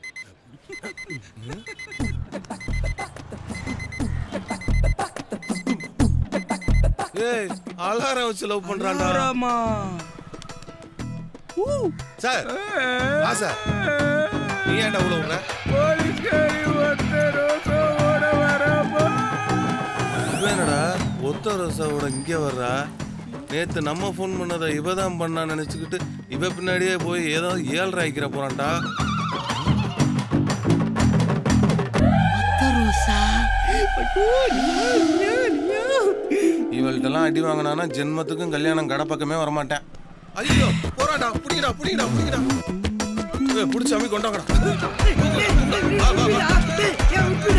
ஏய் அலாரம் வச்சு லவ் பண்றான்டா சார் வா சார் நீ ஏன்டா உள்ள விடுற என்னடா ஒத்த ரோசாவோட இங்கே வர்றா நேத்து நம்ம ஃபோன் பண்ணதை இவ தான் பண்ணா நினைச்சுக்கிட்டு இவ பின்னாடியே போய் ஏதோ ஏழ்ரை ஆக்கிற போறான்டா இவள்கிட்டலாம் அடி வாங்கினானா ஜென்மத்துக்கும் கல்யாணம் கடை பக்கமே வரமாட்டேன் ஐயோ போறாடா புடிங்கடா புடிங்கடா புடிங்கடா ஏய், புடிச்சு அம்மி கொண்டாங்கடா வா, வா, வா.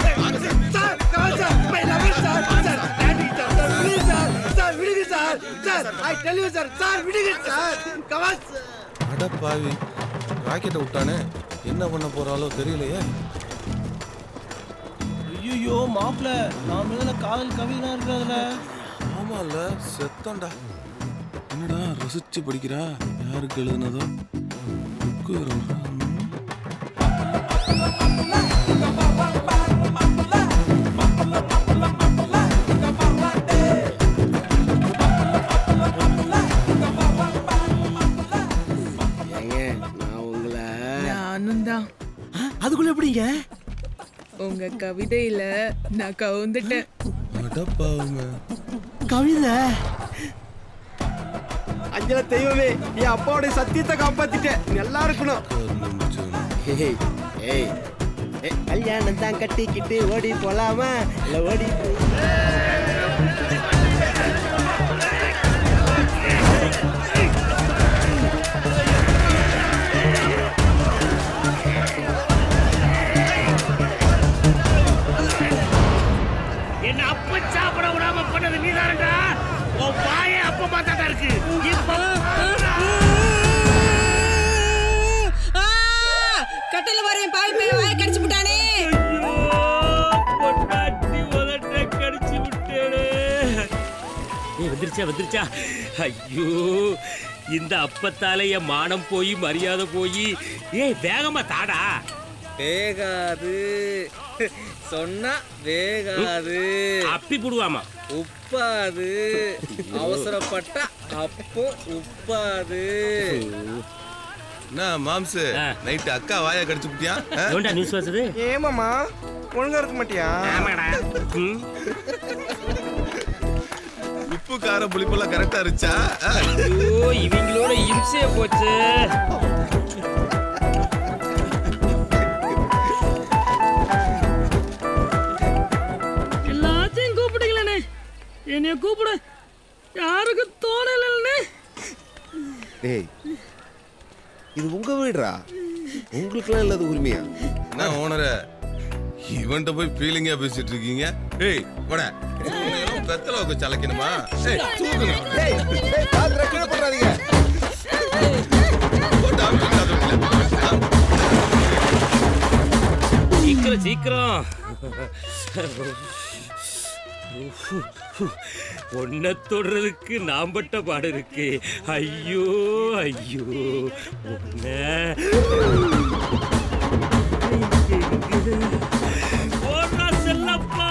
அட பாவி ராக்கெட்டை விட்டானே என்ன பண்ண போறாளோ தெரியலையே ஐயோ மாப்பிள நான் மேல காதல் கவிதா இருக்கிறதுல ஆமால செத்தண்டா என்னடா ரசிச்சு படிக்கிறா யாருக்கு எழுதுனதோ புக்கு வேற வருதா? ஏங்க நான் உங்களை நானும் தான் அதுக்குள்ள எப்படிங்க உங்க கவிதையில நான் கவுந்துட்டேன் அட பாவங்க கவிதை அஞ்சல தெய்வமே என் அப்பாவோட சத்தியத்தை காப்பாத்திட்டேன் நல்லா இருக்கணும் ஏய் ஏய் ஏய், கல்யாணம் தான் கட்டிக்கிட்டு ஓடி போலாமா இல்ல ஓடி என்ன அப்ப சாப்பிட விடாம பண்ணது நீதானடா உன் வாயே அப்ப பார்த்தா தான் இருக்கு இப்போ கட்டையில வர என் பாவி பையன் வாயை கடிச்சு விட்டானே பொண்டாட்டி உதட்ட கடிச்சு விட்டேனே ஏய் வந்துருச்சா வந்துருச்சா ஐயோ இந்த அப்பத்தால என் மானம் போய் மரியாதை போய் ஏய் வேகமா தாடா வேகாது சொன்னா வேகாது அப்பி புடுவாமா உப்பாது அவசரப்பட்டா அப்போ உப்பாது என்ன மாம்சு நைட்டு அக்கா வாயை கடிச்சு விட்டியா ஏன்டா நியூஸ் வாசுது ஏமாமா ஒழுங்கா இருக்க மாட்டியா ஆமாடா ம். உப்பு கார புளிப்பெல்லாம் கரெக்டா இருந்துச்சா ஐயோ இவங்களோட இம்சைய போச்சு எல்லாத்தையும் கூப்பிடுங்களே என்னைய கூப்பிடு யாருக்கும் தோணலன்னு டேய் இது உங்க வீடுடா உங்களுக்குலாம் இல்லாத உரிமையா என்ன ஓனர இவன்ட்ட போய் ஃபீலிங்கா பேசிட்டு இருக்கீங்க ஏய் போட பெத்தல வைக்க சலைக்கணுமா ஏய் தூக்குங்க டேய் டேய் பாத்துற கீழ போடாதீங்க போட்டு அமுக்குங்க அது சீக்கிரம் சீக்கிரம் ஒன்ன தொடுறதுக்கு நாம் பட்ட பாடு இருக்கு ஐயோ ஐயோ ஒன்ன ஓடுறா செல்லப்பா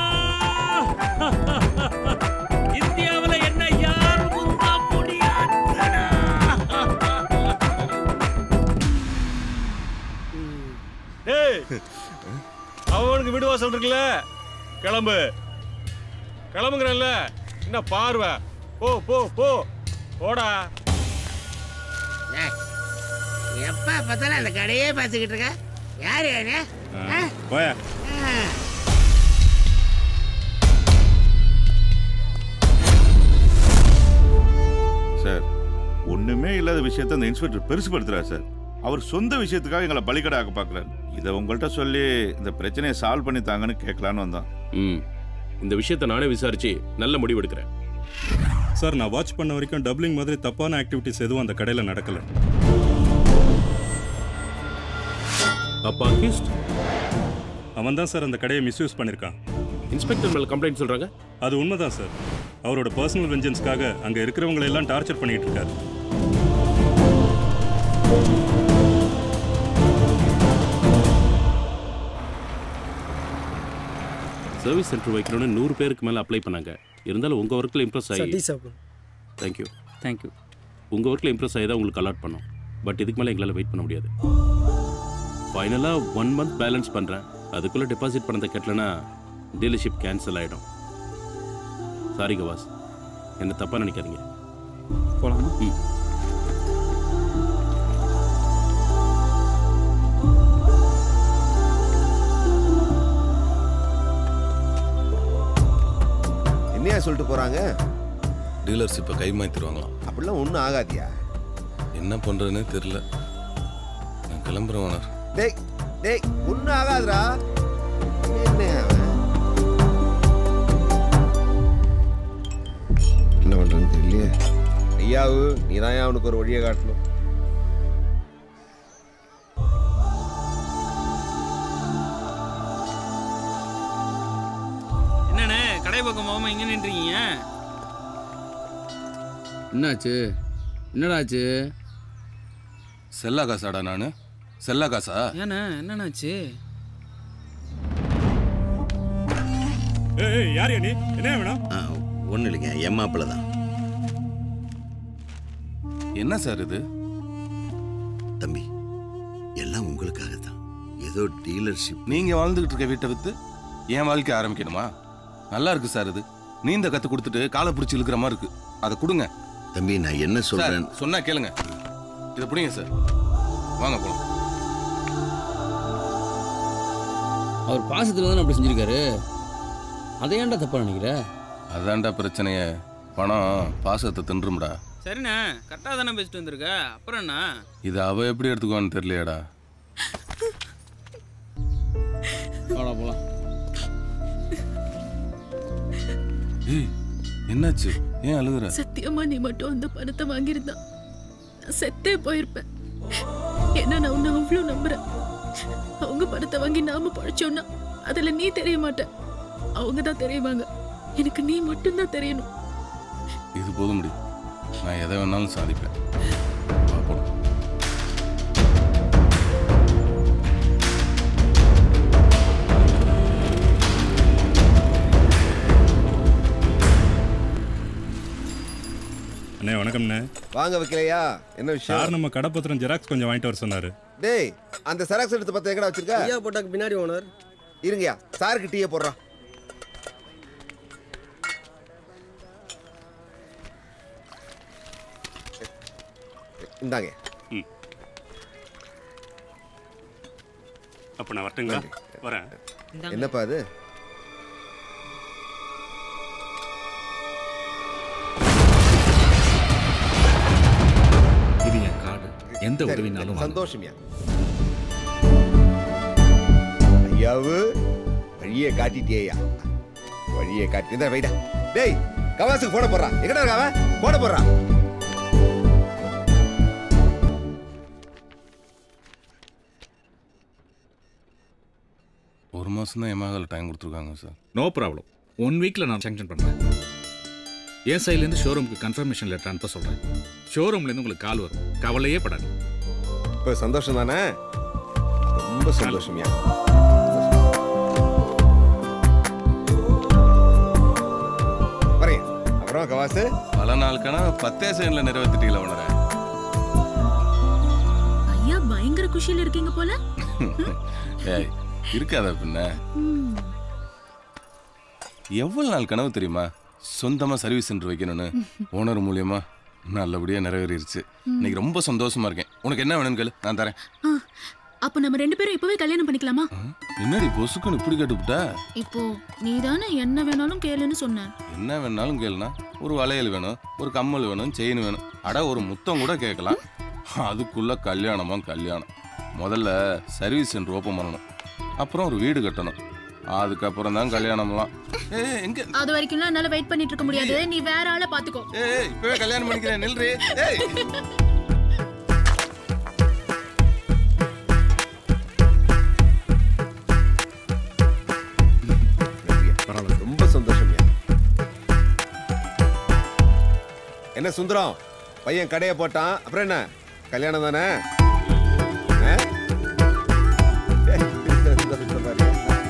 இந்தியாவுல என்ன யாரும் முந்தா முடியாதுடா ஏய் அவனுக்கு வீடு வாசல் இருக்குல்ல கிளம்பு கிளம்புங்கிறல்ல என்ன பார்வை போ போ போ போடா எப்ப பார்த்தாலும் அந்த கடையே பார்த்துக்கிட்டு இருக்க யாரு யாரு போயா சார் ஒண்ணுமே இல்லாத விஷயத்த அந்த இன்ஸ்பெக்டர் பெருசுபடுத்துறாரு சார் அவர் சொந்த விஷயத்துக்காக எங்களை பலிக்கடை ஆக்க பார்க்குறாரு இதை உங்கள்கிட்ட சொல்லி இந்த பிரச்சனையை சால்வ் பண்ணி தாங்கன்னு கேட்கலான்னு வந்தோம் ம் இந்த விஷயத்தை நானே விசாரிச்சு நல்ல முடிவு எடுக்கிறேன் சார் நான் வாட்ச் பண்ண வரைக்கும் டப்ளிங் மாதிரி தப்பான ஆக்டிவிட்டிஸ் எதுவும் அந்த கடையில் நடக்கல அப்பா அக்யூஸ்ட் அவன் தான் சார் அந்த கடையை மிஸ்யூஸ் பண்ணியிருக்கான் இன்ஸ்பெக்டர் மேல கம்ப்ளைண்ட் சொல்றாங்க அது உண்மைதான் சார் அவரோட பர்சனல் வெஞ்சன்ஸ்க்காக அங்க இருக்கிறவங்களை எல்லாம் டார்ச்சர் பண்ணிட்டு இருக்காரு சர்வீஸ் சென்டர் வைக்கணும்னு நூறு பேருக்கு மேலே அப்ளை பண்ணாங்க இருந்தாலும் உங்கள் ஒர்க்கில் இம்ப்ரெஸ் ஆகி சதீஷ் சார் தேங்க்யூ தேங்க்யூ உங்கள் ஒர்க்கில் இம்ப்ரெஸ் ஆகி தான் உங்களுக்கு அலாட் பண்ணோம் பட் இதுக்கு மேலே எங்களால் வெயிட் பண்ண முடியாது ஃபைனலாக ஒன் மந்த் பேலன்ஸ் பண்ணுறேன் அதுக்குள்ளே டெபாசிட் பண்ணதை கட்டலைன்னா டீலர்ஷிப் கேன்சல் ஆகிடும் சாரி கவாஸ் என்ன தப்பாக நினைக்காதீங்க போலாமா ம் என்னையா சொல்லிட்டு போறாங்க டீலர்ஷிப்பை கை மாத்திருவாங்களாம் அப்படிலாம் ஒன்றும் ஆகாதியா என்ன பண்றதுன்னு தெரியல நான் கிளம்புறேன் ஓனர் டேய் டேய் ஒன்றும் ஆகாதுடா என்ன அவன்? என்ன பண்றேன்னு தெரியலையே ஐயாவு நீ தான் அவனுக்கு ஒரு வழியை காட்டணும் என்னண்ணே கடை பக்கம் போகாம இங்க நின்றீங்க என்னாச்சு என்னடாச்சு செல்லா காசாடா நானு செல்லா காசா ஏண்ணே என்னண்ணாச்சு ஏய் யார் நீ என்ன வேணும் ஒன்றும் இல்லைங்க என் மாப்பிள்ள தான் என்ன சார் இது தம்பி எல்லாம் உங்களுக்காக தான் ஏதோ டீலர்ஷிப் நீங்க வாழ்ந்துகிட்டு இருக்க வீட்டை வித்து என் வாழ்க்கை ஆரம்பிக்கணுமா நல்லா இருக்கு சார் இது நீந்த கத்து கொடுத்துட்டு காலை பிடிச்சி இழுக்கிற மாதிரி இருக்கு அதை கொடுங்க தம்பி நான் என்ன சொல்றேன் சார், சொன்னா கேளுங்க இதை பிடிங்க சார் வாங்க போலாம் அவர் பாசத்துல தானே அப்படி செஞ்சிருக்காரு அதை ஏன்டா தப்பா நினைக்கிற அதான்டா பிரச்சனைய பணம் பாசத்தை தின்றும்டா சரிண்ணே கரெக்டாக தானே பேசிட்டு வந்திருக்க அப்புறம் என்ன இது அவ எப்படி எடுத்துக்குவான்னு தெரியலையாடா வாடா போலாம் ஏய் என்னாச்சு ஏன் அழுகுற சத்தியமா நீ மட்டும் அந்த பணத்தை வாங்கியிருந்தா நான் செத்தே போயிருப்பேன் ஏன்னா நான் உன்னை அவ்வளோ நம்புறேன் அவங்க பணத்தை வாங்கி நாம பழைச்சோம்னா அதுல நீ தெரிய மாட்ட அவங்க தான் தெரியுவாங்க எனக்கு நீ மட்டும்தான் தெரியணும் இது போதும் முடி நான் எதை வேணாலும் சாதிப்பேன் வா, போலாம். அண்ணே வணக்கம்ண்ணே வாங்க வைக்கலையா என்ன விஷயம் சார் நம்ம கடப்பத்திரம் ஜெராக்ஸ் கொஞ்சம் வாங்கிட்டு வர சொன்னாரு டேய் அந்த செராக்ஸ் எடுத்து பத்து எங்கடா வச்சிருக்க ஐயா போட்டாக்கு பின்னாடி ஓனர் இருங்கயா சாருக்கு டீயை போடுறான் இந்தாங்க அப்போ நான் வரட்டுங்களா வரேன் என்னப்பா அது இது என் கார்டு எந்த சரி, உதவினாலும் வாங்க. சந்தோஷம்யா ஐயாவு வழியை காட்டிட்டியா வழியை காட்டி இந்த வைடா டேய் கவாசுக்கு போட போடுறான் எங்கடா இருக்க அவன் போட போடுறான் ஒரு மாசம் தான் எமகால டைம் கொடுத்துருக்காங்க சார் நோ ப்ராப்ளம் ஒன் வீக்கில் நான் சேங்ஷன் பண்ணுறேன் என் சைட்லேருந்து ஷோரூமுக்கு கன்ஃபர்மேஷன் லெட்டர் அனுப்ப சொல்கிறேன் ஷோரூம்லேருந்து உங்களுக்கு கால் வரும் கவலையே படாது இப்போ சந்தோஷம் தானே ரொம்ப சந்தோஷம்யா வரேன் அப்புறம் கவாசு பல நாள் கனா பத்தே செகண்ட்ல நிறைவேற்றிட்டீங்களா உணர ஐயா பயங்கர குஷியில இருக்கீங்க போல ஏய் இருக்காதா பின்ன ம். எவ்வளவு நாள் கனவு தெரியுமா சொந்தமா சர்வீஸ் சென்டர் வைக்கணும்னு ஓனர் மூலியமா நல்லபடியா நிறைவேறிடுச்சு இன்னைக்கு ரொம்ப சந்தோஷமா இருக்கேன் உனக்கு என்ன வேணும்னு கேளு நான் தரேன் ஆ, அப்ப நம்ம ரெண்டு பேரும் இப்பவே கல்யாணம் பண்ணிக்கலாமா என்னடி பொசுக்குன்னு இப்படி கேட்டுவிட்ட இப்போ நீ தானே என்ன வேணாலும் கேளுன்னு சொன்ன என்ன வேணாலும் கேளுனா ஒரு வளையல் வேணும் ஒரு கம்மல் வேணும் செயின் வேணும் அட ஒரு முத்தம் கூட கேட்கலாம் அதுக்குள்ள கல்யாணமா கல்யாணம் முதல்ல சர்வீஸ் சென்டர் ஓப்பன் பண்ணணும் அப்புறம் ஒரு வீடு கட்டணும் அதுக்கப்புறம் தான் கல்யாணம்லாம் ஏய் எங்க அது வரைக்கும் என்னால வெயிட் பண்ணிட்டு இருக்க முடியாது நீ வேற ஆளை பாத்துக்கோ ஏய் இப்பவே கல்யாணம் பண்ணிக்கிறேன் நில்றி ஏய் பரவாயில்ல ரொம்ப சந்தோஷம் என்ன சுந்தரம் பையன் கடையை போட்டான் அப்புறம் என்ன கல்யாணம் தானே ஆ? ஏய், இந்த இந்த பாரு.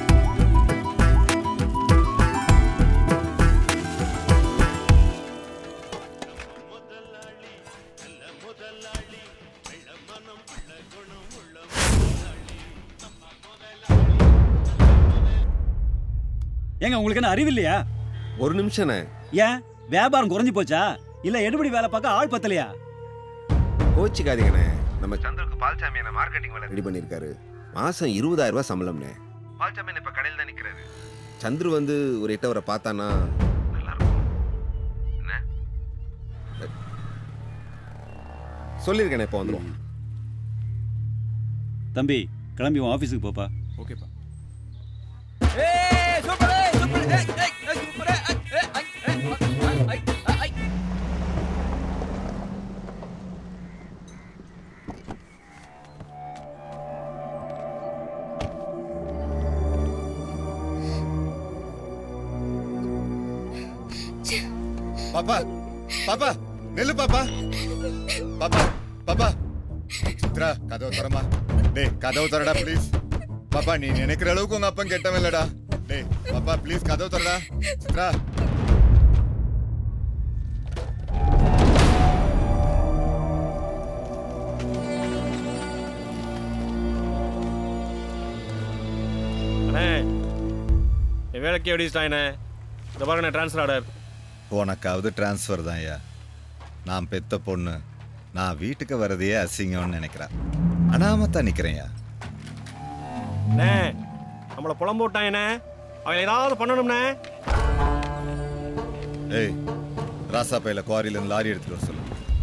ஏங்க உங்களுக்கு என்ன அறிவு இல்லையா ஒரு நிமிஷம்ண்ணே ஏன் வியாபாரம் குறைஞ்சு போச்சா இல்ல எடுபடி வேலை பார்க்க ஆள் பத்தலையா கோச்சிக்காதீங்கண்ணே நம்ம சந்திரக்கு பால்சாமி என்ன மார்க்கெட்டிங் வேலை ரெடி பண்ணியிருக்காரு மாசம் இருபதாயிரம் ரூபாய் சம்பளம்ண்ணே பால்சாமி இப்ப கடையில் தான் நிக்கிறாரு சந்துரு வந்து ஒரு எட்டவரை பார்த்தானா நல்லா இருக்கும் என்ன சொல்லியிருக்கேண்ணே இப்போ வந்துடும் தம்பி கிளம்பி உன் ஆஃபீஸுக்கு போப்பா ஓகேப்பா பாப்பா பாப்பா நெல்லு பாப்பா பாப்பா பாப்பா சித்ரா கதவு தரமா டேய் கதவு தரடா ப்ளீஸ் பாப்பா நீ நினைக்கிற அளவுக்கு உங்க அப்பன் கெட்டவன் இல்லடா டேய் பாப்பா ப்ளீஸ் கதவு தரடா சித்ரா அண்ணே என் வேலைக்கு எப்படி என்ன இந்த பாருங்க ட்ரான்ஸ்ஃபர் ஆர்டர் உனக்காவது டிரான்ஸ்ஃபர் தான் ஐயா நான் பெத்த பொண்ணு நான் வீட்டுக்கு வரதையே அசிங்கம்னு நினைக்கிறேன் அனாமத்தா நிக்கிறேன்யா அண்ணே நம்மளை புலம்பு விட்டாங்கண்ணே அவன் ஏதாவது பண்ணணும்ண்ணே ஏய் ராசாப்பையில குவாரியில இருந்து லாரி எடுத்துட்டு வர சொல்லு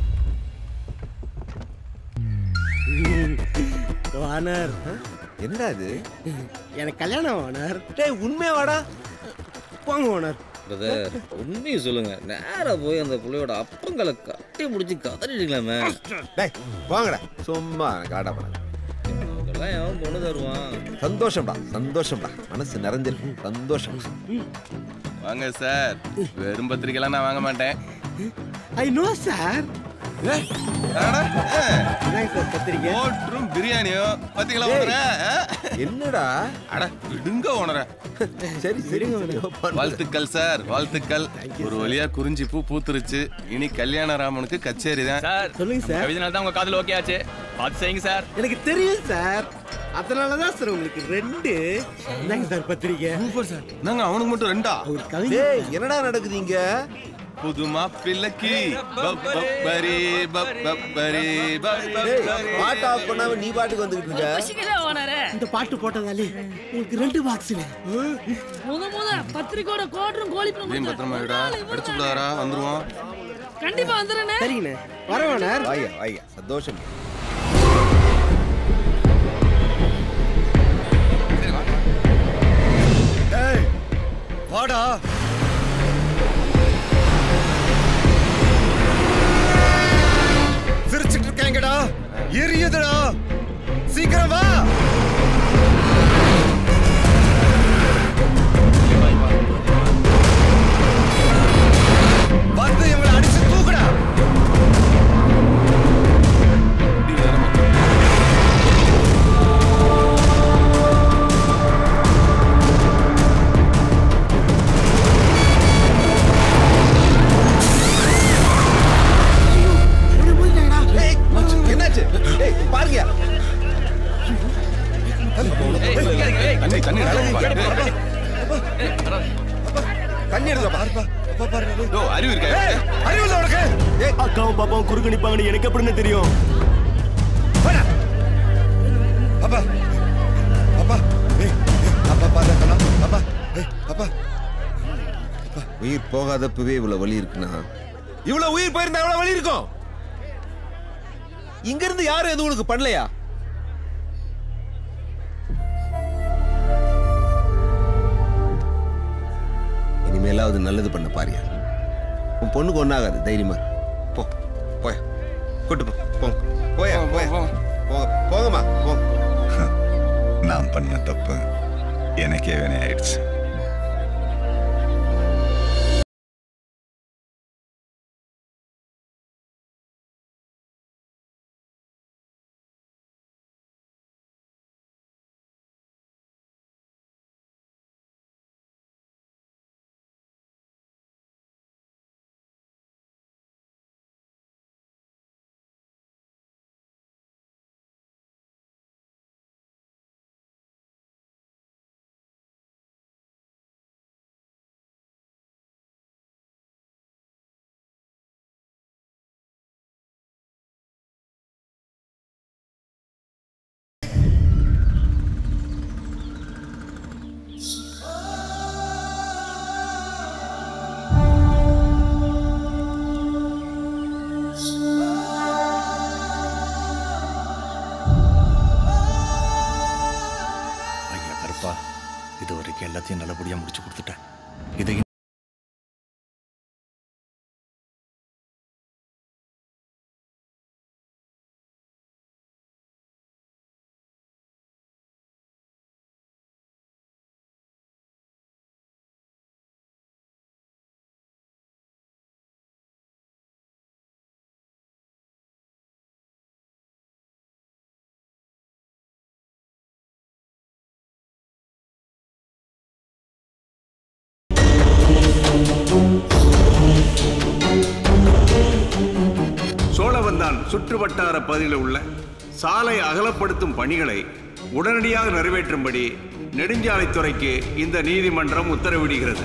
ஓனர் என்னடா இது எனக்கு கல்யாணம் ஓனர் டேய் உண்மையா வாடா போங்க ஓனர் பிரதர் உண்மையை சொல்லுங்க நேரா போய் அந்த புள்ளையோட அப்பங்களை கட்டி முடிச்சு கதறிட்டீங்களாமே டேய் வாங்கடா சும்மா காடா பண்ண இதெல்லாம் எவன் பொண்ணு தருவான் சந்தோஷம்டா சந்தோஷம்டா மனசு நிறைஞ்சிருக்கு சந்தோஷம் வாங்க சார் வெறும் பத்திரிக்கைலாம் நான் வாங்க மாட்டேன் ஐ நோ சார் பத்திரிக்கை ஓட்டும் பிரியாணியும் பாத்தீங்களா ஓனர என்னடா அட விடுங்க ஓனர சரி சரிங்க வாழ்த்துக்கள் சார் வாழ்த்துக்கள் ஒரு வழியா குறிஞ்சி பூ பூத்துருச்சு இனி கல்யாண ராமனுக்கு கச்சேரி தான் சார் சொல்லுங்க சார் கவிதனால தான் உங்க காதுல ஓகே ஆச்சு பார்த்து செய்யுங்க சார் எனக்கு தெரியும் சார் அதனால தான் சார் உங்களுக்கு ரெண்டு இந்தாங்க சார் பத்திரிக்கை சூப்பர் சார் நாங்க அவனுக்கு மட்டும் ரெண்டா டேய் என்னடா நடக்குது இங்க புது மாப்பிள்ளைக்கு பப்பரி பப்பரி டேய் பாட்டு ஆஃப் பண்ணாம நீ பாட்டுக்கு வந்துகிட்டு இருக்க இந்த பாட்டு போட்டதாலே உங்களுக்கு ரெண்டு பாக்ஸ்ல முத முத பத்திரிக்கையோட கோட்டரும் கோழி இதே பத்திரமா விடா அடிச்சு விடாரா வந்துருவோம் கண்டிப்பா வந்துடுறேன் சரிங்கண்ணே வரவேணார் வாய்யா வாய்யா சந்தோஷம் ஏய் வாடா சிரிச்சிட்டு இருக்காங்கடா எரியுதுடா சீக்கிரம் வா வந்து இவங்களை அடிச்சு தூக்குடா என்னாச்சு ஏய் பாருங்க தண்ணி தண்ணி தண்ணி எடுங்க பாருப்பா யோ அறிவு இருக்கா அறிவு இல்ல உனக்கு அக்காவும் பாப்பாவும் குறுக்கு நிப்பாங்கன்னு எனக்கு எப்படின்னு தெரியும் அப்பா போகாதப்பவே இவ்வளவு வலி இருக்குன்னா இவ்வளவு உயிர் போயிருந்தா எவ்வளவு வலி இருக்கும் இங்க இருந்து யாரும் எதுவும் உனக்கு பண்ணலையா இனிமேலாவது நல்லது பண்ண பாரியா உன் பொண்ணுக்கு ஒன்றாகாது தைரியமா இரு. போ போய் கூட்டு போ போங்க போயா போயா போங்க போங்கம்மா போங்க நான் பண்ண தப்பு எனக்கே வினை ஆயிடுச்சு ஐயா கருப்பா இது வரைக்கும் எல்லாத்தையும் நல்லபடியாக முடிச்சு கொடுத்துட்டேன் இதை சோழவந்தான் சுற்றுவட்டார பகுதியில் உள்ள சாலை அகலப்படுத்தும் பணிகளை உடனடியாக நிறைவேற்றும்படி நெடுஞ்சாலைத்துறைக்கு இந்த நீதிமன்றம் உத்தரவிடுகிறது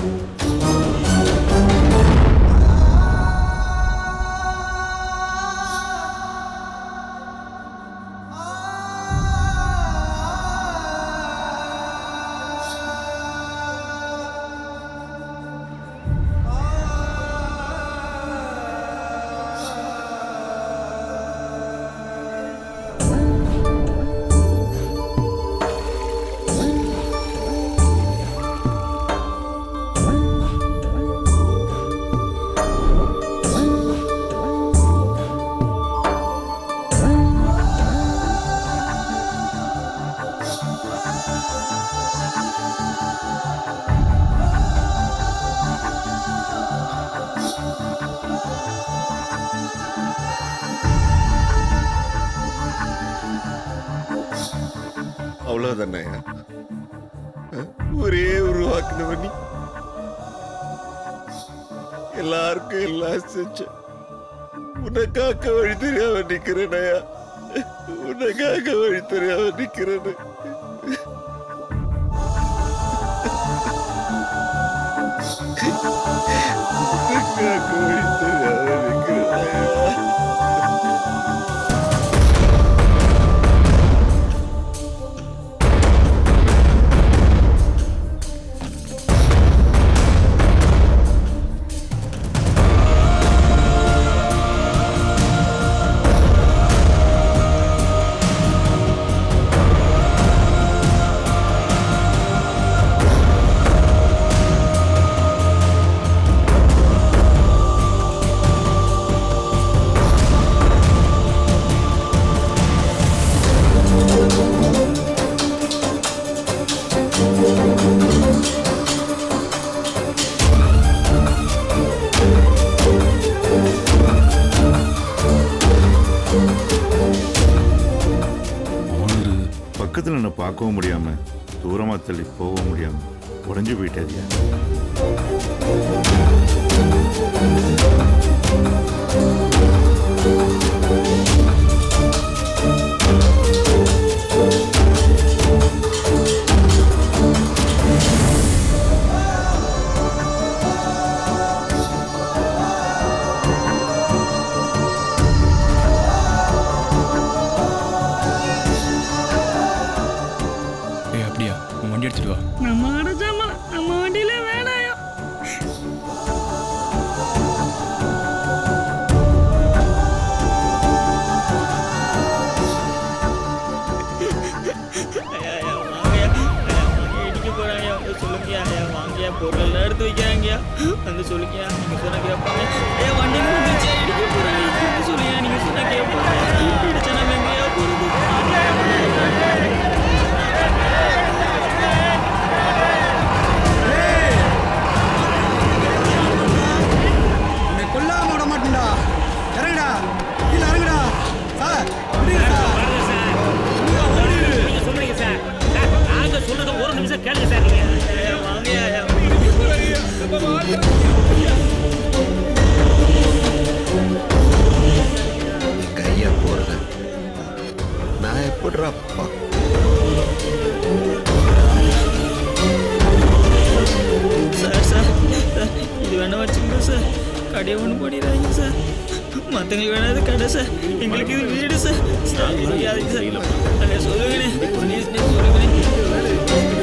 அவ்வளவுதானயா ஒரே உருவாக்குனவ நீ எல்லாருக்கும் எல்லாம் செஞ்ச உனக்காக்க வழி தெரியாம நிக்கிறேனயா உனக்காக வழி தெரியாம நிக்கிறேன்னு உனக்காக வழி தெரியாம நிக்கிறேனயா பக்கத்தில் என்ன பார்க்கவும் முடியாம தூரமா தள்ளி போகவும் முடியாம உடஞ்சு போயிட்டாதியா ஏய் அப்படியா உன் வண்டி எடுத்துட்டு வா நம்ம அடைச்சாம நம்ம வண்டியில வேணாயா பொருள் எடுத்து வைக்கிறாங்கய்யா வந்து சொல்லுங்கய்யா நீங்க சொன்ன கேட்பாங்க ஏ வண்டி வந்துச்சு இடிக்க போறாங்க இடிக்க சொல்லுங்க நீங்க சொன்ன கேட்பாங்க இடிச்சா நம்ம எங்கேயா போறது உன்னை கொல்லாம விட மாட்டேன்டா இறங்குடா கீழே இறங்குடா சார் விடுங்க சார் நீங்க சொல்றீங்க சார் சார், நாங்க சொல்றத ஒரு நிமிஷம் கேளுங்க சார் நீங்க எங்க ஐயா போறத நான் எப்படிடா அப்பா சார் சார் சார், இது வேணா வச்சுக்கோங்க சார் கடையை ஒன்று பண்ணிடுறாங்க சார் மற்றவங்களுக்கு வேணா இது கடை சார் எங்களுக்கு இது வீடு சார் சார் செய்யாதீங்க சார் அதை சொல்லுங்கண்ணே ப்ளீஸ்ண்ணே சொல்லுங்கண்ணே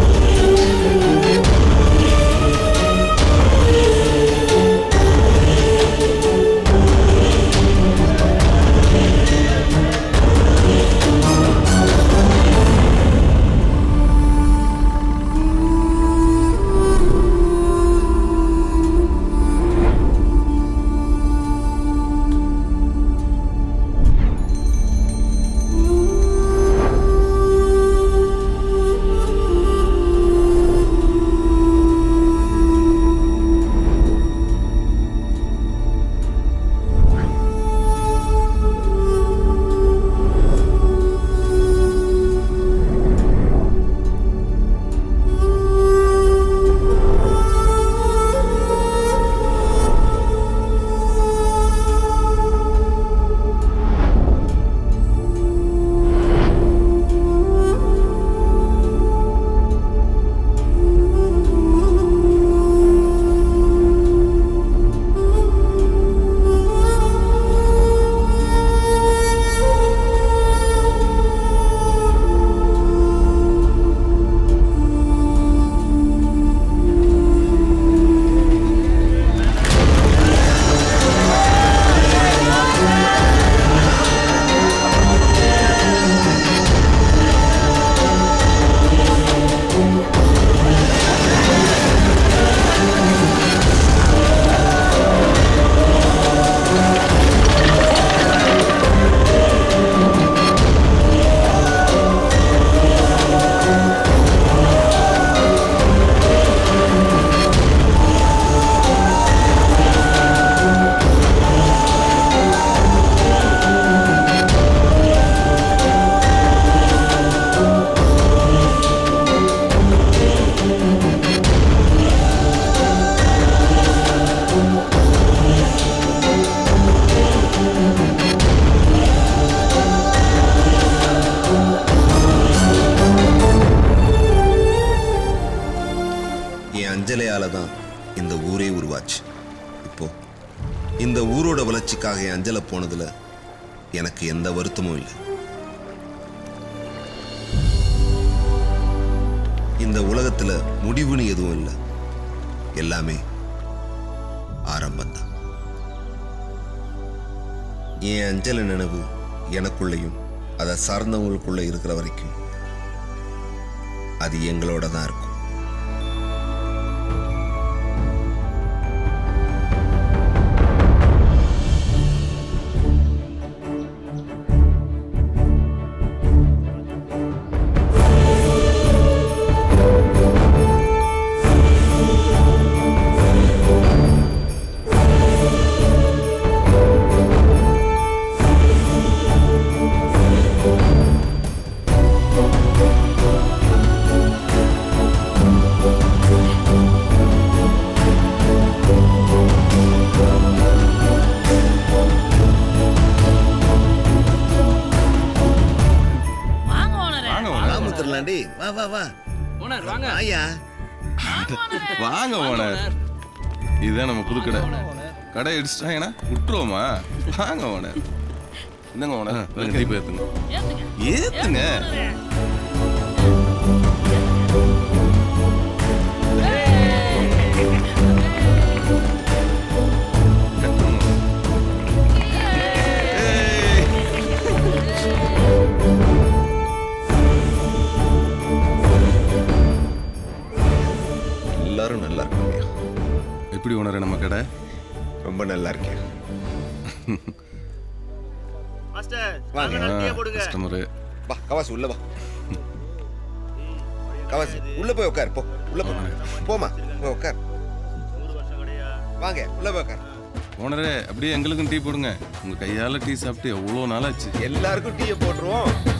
என் அஞ்சலையால தான் இந்த ஊரே உருவாச்சு இப்போ இந்த ஊரோட வளர்ச்சிக்காக என் அஞ்சலை போனதுல எனக்கு எந்த வருத்தமும் இல்லை இந்த உலகத்துல முடிவுன்னு எதுவும் இல்லை எல்லாமே ஆரம்பம்தான் என் அஞ்சலை நினைவு எனக்குள்ளேயும் அதை சார்ந்தவங்களுக்குள்ள இருக்கிற வரைக்கும் அது எங்களோட தான் இருக்கும் வாங்க ஓனரே ராமுத்திரலாண்டி வா வா வா ஓனர் வாங்க ஐயா வாங்க ஓனர் இதுதான் நம்ம புது கடை கடை இடிச்சிட்டாங்கன்னா விட்டுருவோமா வாங்க ஓனர் இந்தாங்க ஓனர் கண்டிப்பாக ஏற்றுங்க ஏற்றுங்க எல்லாரும் எப்படி உணர நம்ம கடை ரொம்ப நல்லா இருக்கேன் வாங்க கஸ்டமரு வா கவாஸ் உள்ள வா கவாஸ் உள்ள போய் உட்கார் போ உள்ள போ போமா போய் உட்கார் வாங்க உள்ள போய் உட்கார் ஓனரே அப்படியே எங்களுக்கும் டீ போடுங்க உங்க கையால டீ சாப்பிட்டு எவ்வளோ நாளாச்சு எல்லாருக்கும் டீயை போட்டுருவோம்